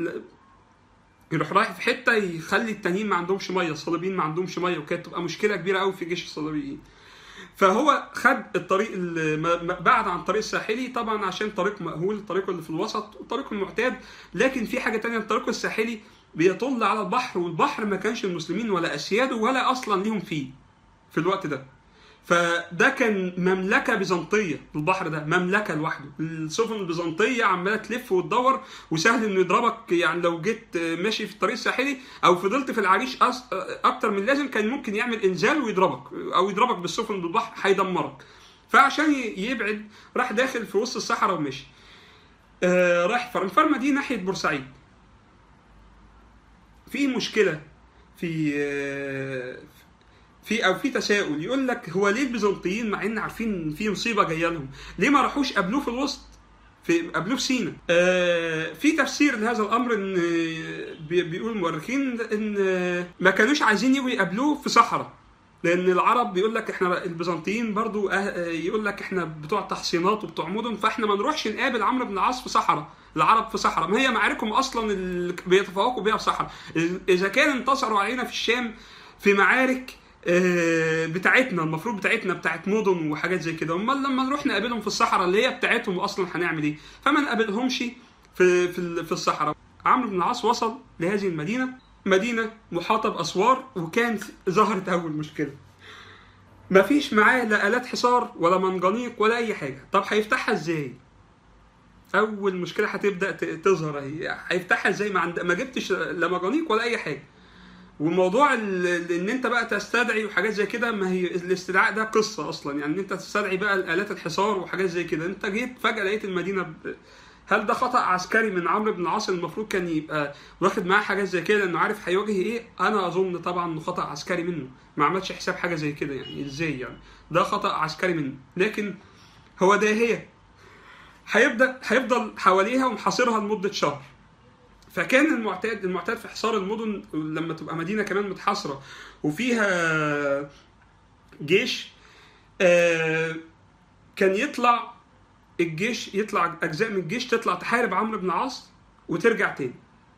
يروح رايح في حته يخلي التانيين ما عندهمش ميه الصليبيين ما عندهمش ميه وكانت تبقى مشكله كبيره قوي في جيش الصليبيين فهو خد الطريق اللي ما- ما- بعد عن الطريق الساحلي طبعا عشان طريق مأهول الطريق اللي في الوسط والطريق المعتاد لكن في حاجه تانية الطريق الساحلي بيطل على البحر والبحر ما كانش المسلمين ولا اسياده ولا اصلا ليهم فيه في الوقت ده فده كان مملكه بيزنطيه البحر ده مملكه لوحده السفن البيزنطيه عماله تلف وتدور وسهل انه يضربك يعني لو جيت ماشي في الطريق الساحلي او فضلت في العريش أس- اكتر من لازم كان ممكن يعمل انزال ويضربك او يضربك بالسفن بالبحر هيدمرك فعشان ي- يبعد راح داخل في وسط الصحراء ومشي آه راح فرن فرمة دي ناحيه بورسعيد في مشكله في آه، في او في تساؤل يقول لك هو ليه البيزنطيين مع ان عارفين ان في مصيبه جايه لهم ليه ما راحوش قابلوه في الوسط في قابلوه في سينا آه في تفسير لهذا الامر ان بي- بيقول المؤرخين ان ما كانوش عايزين يجوا يقابلوه في صحراء لان العرب بيقول لك احنا البيزنطيين برضو آه، يقول لك احنا بتوع تحصينات وبتوع مدن فاحنا ما نروحش نقابل عمرو بن العاص في صحراء العرب في صحراء ما هي معاركهم اصلا اللي بيتفوقوا بيها في صحراء اذا كان انتصروا علينا في الشام في معارك آه، بتاعتنا المفروض بتاعتنا بتاعت مدن وحاجات زي كده امال لما نروح نقابلهم في الصحراء اللي هي بتاعتهم اصلا هنعمل ايه فما نقابلهمش في في ال- في الصحراء عمرو بن العاص وصل لهذه المدينه مدينه محاطه باسوار وكان ظهرت اول مشكله مفيش معاه لا آلات حصار ولا منجنيق ولا أي حاجة، طب هيفتحها إزاي؟ أول مشكلة هتبدأ ت- تظهر أهي، هيفتحها إزاي؟ ما, عند... ما جبتش لا منجنيق ولا أي حاجة. وموضوع ال- ال- ان انت بقى تستدعي وحاجات زي كده ما هي الاستدعاء ده قصه اصلا يعني ان انت تستدعي بقى الالات الحصار وحاجات زي كده انت جيت فجاه لقيت المدينه ب... هل ده خطا عسكري من عمرو بن العاص المفروض كان يبقى واخد معاه حاجات زي كده لانه عارف هيواجه ايه انا اظن طبعا انه خطا عسكري منه ما عملش حساب حاجه زي كده يعني ازاي يعني ده خطا عسكري منه لكن هو داهيه هيبدا هيفضل حواليها ومحاصرها لمده شهر فكان المعتاد المعتاد في حصار المدن لما تبقى مدينه كمان متحاصره وفيها جيش آه، كان يطلع الجيش يطلع اجزاء من الجيش تطلع تحارب عمرو بن العاص وترجع تاني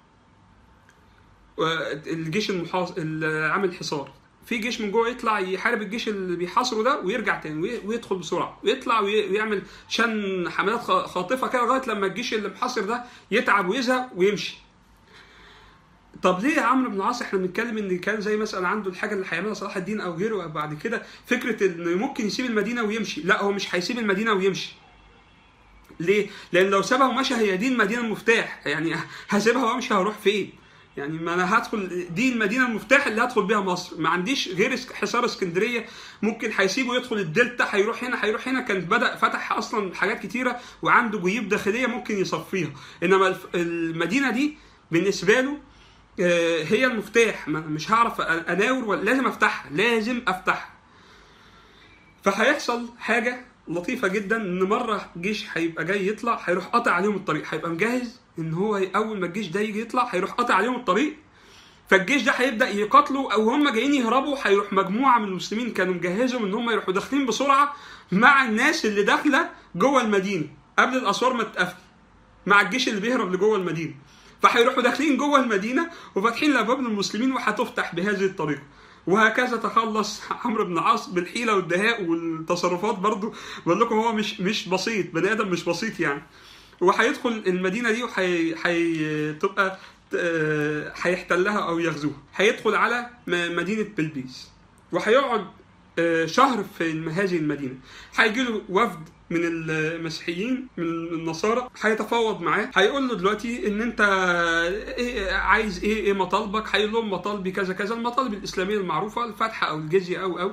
الجيش المحاص اللي عامل حصار في جيش من جوه يطلع يحارب الجيش اللي بيحاصره ده ويرجع تاني وي- ويدخل بسرعه ويطلع وي- ويعمل شن حملات خ- خاطفه كده لغايه لما الجيش اللي محاصر ده يتعب ويزهق ويمشي طب ليه يا عمرو بن العاص احنا بنتكلم ان كان زي مثلا عنده الحاجه اللي هيعملها صلاح الدين او غيره بعد كده فكره انه ممكن يسيب المدينه ويمشي لا هو مش هيسيب المدينه ويمشي ليه؟ لان لو سابها ومشى هي دي المدينه المفتاح يعني هسيبها وامشي هروح فين؟ يعني ما انا هدخل دي المدينه المفتاح اللي هدخل بيها مصر ما عنديش غير اسك- حصار اسكندريه ممكن هيسيبه يدخل الدلتا هيروح هنا هيروح هنا كان بدا فتح اصلا حاجات كتيره وعنده جيوب داخليه ممكن يصفيها انما الف- المدينه دي بالنسبه له آه، هي المفتاح ما- مش هعرف أ- اناور ولا لازم افتحها لازم افتحها فهيحصل حاجه لطيفه جدا ان مره جيش هيبقى جاي يطلع هيروح قاطع عليهم الطريق هيبقى مجهز ان هو اول ما الجيش ده يجي يطلع هيروح قاطع عليهم الطريق فالجيش ده هيبدا يقاتلوا او هم جايين يهربوا هيروح مجموعه من المسلمين كانوا مجهزهم ان هم يروحوا داخلين بسرعه مع الناس اللي داخله جوه المدينه قبل الاسوار ما تتقفل مع الجيش اللي بيهرب لجوه المدينه فهيروحوا داخلين جوه المدينه وفاتحين الابواب للمسلمين وهتفتح بهذه الطريقه وهكذا تخلص عمرو بن العاص بالحيله والدهاء والتصرفات برضو بقول لكم هو مش مش بسيط بني ادم مش بسيط يعني وهيدخل المدينه دي وهتبقى هيحتلها او يغزوها هيدخل على م- مدينه بلبيس وهيقعد آه، شهر في هذه المدينه هيجي له وفد من المسيحيين من النصارى هيتفاوض معاه هيقول له دلوقتي ان انت إيه عايز ايه ايه مطالبك هيقول لهم مطالبي كذا كذا المطالب الاسلاميه المعروفه الفتح او الجزيه او او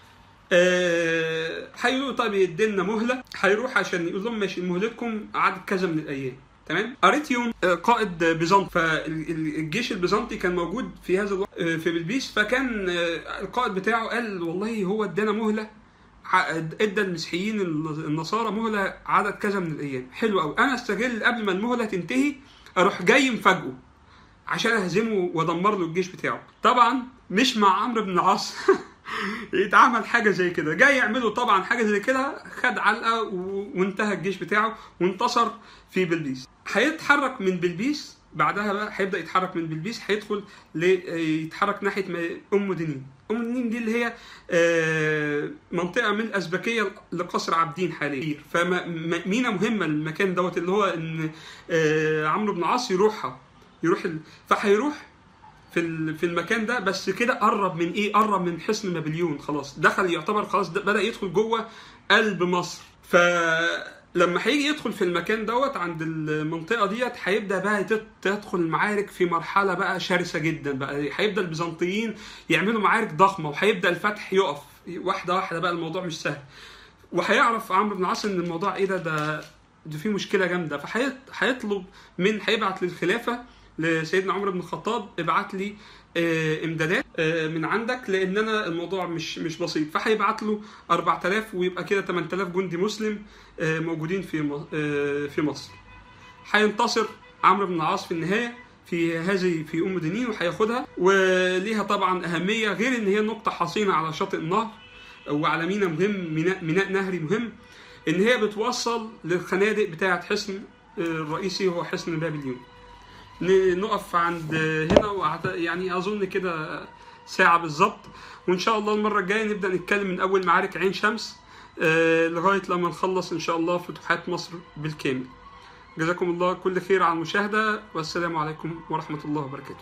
آه، هيقولوا طيب يدينا مهله هيروح عشان يقول لهم ماشي مهلتكم عدد كذا من الايام تمام اريتيون آه، قائد بيزنط فالجيش البيزنطي كان موجود في هذا الوقت آه، في بلبيس فكان آه، القائد بتاعه قال والله هو ادانا مهله ع- ادى المسيحيين النصارى مهله عدد كذا من الايام حلو قوي انا استغل قبل ما المهله تنتهي اروح جاي مفاجئه عشان اهزمه وادمر له الجيش بتاعه طبعا مش مع عمرو بن العاص يتعمل حاجه زي كده جاي يعملوا طبعا حاجه زي كده خد علقه و- وانتهى الجيش بتاعه وانتصر في بلبيس هيتحرك من بلبيس بعدها بقى هيبدا يتحرك من بلبيس هيدخل ل- يتحرك ناحيه م- ام دنين ام دنين دي اللي هي آه، منطقه من الازبكيه لقصر عابدين حاليا فمينا مهمه المكان دوت اللي هو ان آه، عمرو بن العاص يروحها يروح ال... فهيروح في ال- في المكان ده بس كده قرب من ايه قرب من حصن نابليون خلاص دخل يعتبر خلاص ده بدا يدخل جوه قلب مصر فلما هيجي يدخل في المكان دوت عند المنطقه ديت هيبدا بقى تت- تدخل المعارك في مرحله بقى شرسه جدا بقى هيبدا البيزنطيين يعملوا معارك ضخمه وهيبدا الفتح يقف واحده واحده بقى الموضوع مش سهل وهيعرف عمرو بن العاص ان الموضوع ايه ده ده ده في مشكله جامده فهيطلب من هيبعت للخلافه لسيدنا عمر بن الخطاب ابعت لي آه، امدادات آه، من عندك لان انا الموضوع مش مش بسيط فهيبعت له 4000 ويبقى كده 8000 جندي مسلم آه، موجودين في م- آه، في مصر هينتصر عمرو بن العاص في النهايه في هذه في ام دنين وهياخدها وليها طبعا اهميه غير ان هي نقطه حصينه على شاطئ النهر وعلى ميناء مهم ميناء, ميناء نهري مهم ان هي بتوصل للخنادق بتاعه حصن آه، الرئيسي هو حصن بابليون ن- نقف عند هنا وأعت- يعني اظن كده ساعه بالظبط وان شاء الله المره الجايه نبدا نتكلم من اول معارك عين شمس آه، لغايه لما نخلص ان شاء الله فتوحات مصر بالكامل جزاكم الله كل خير على المشاهده والسلام عليكم ورحمه الله وبركاته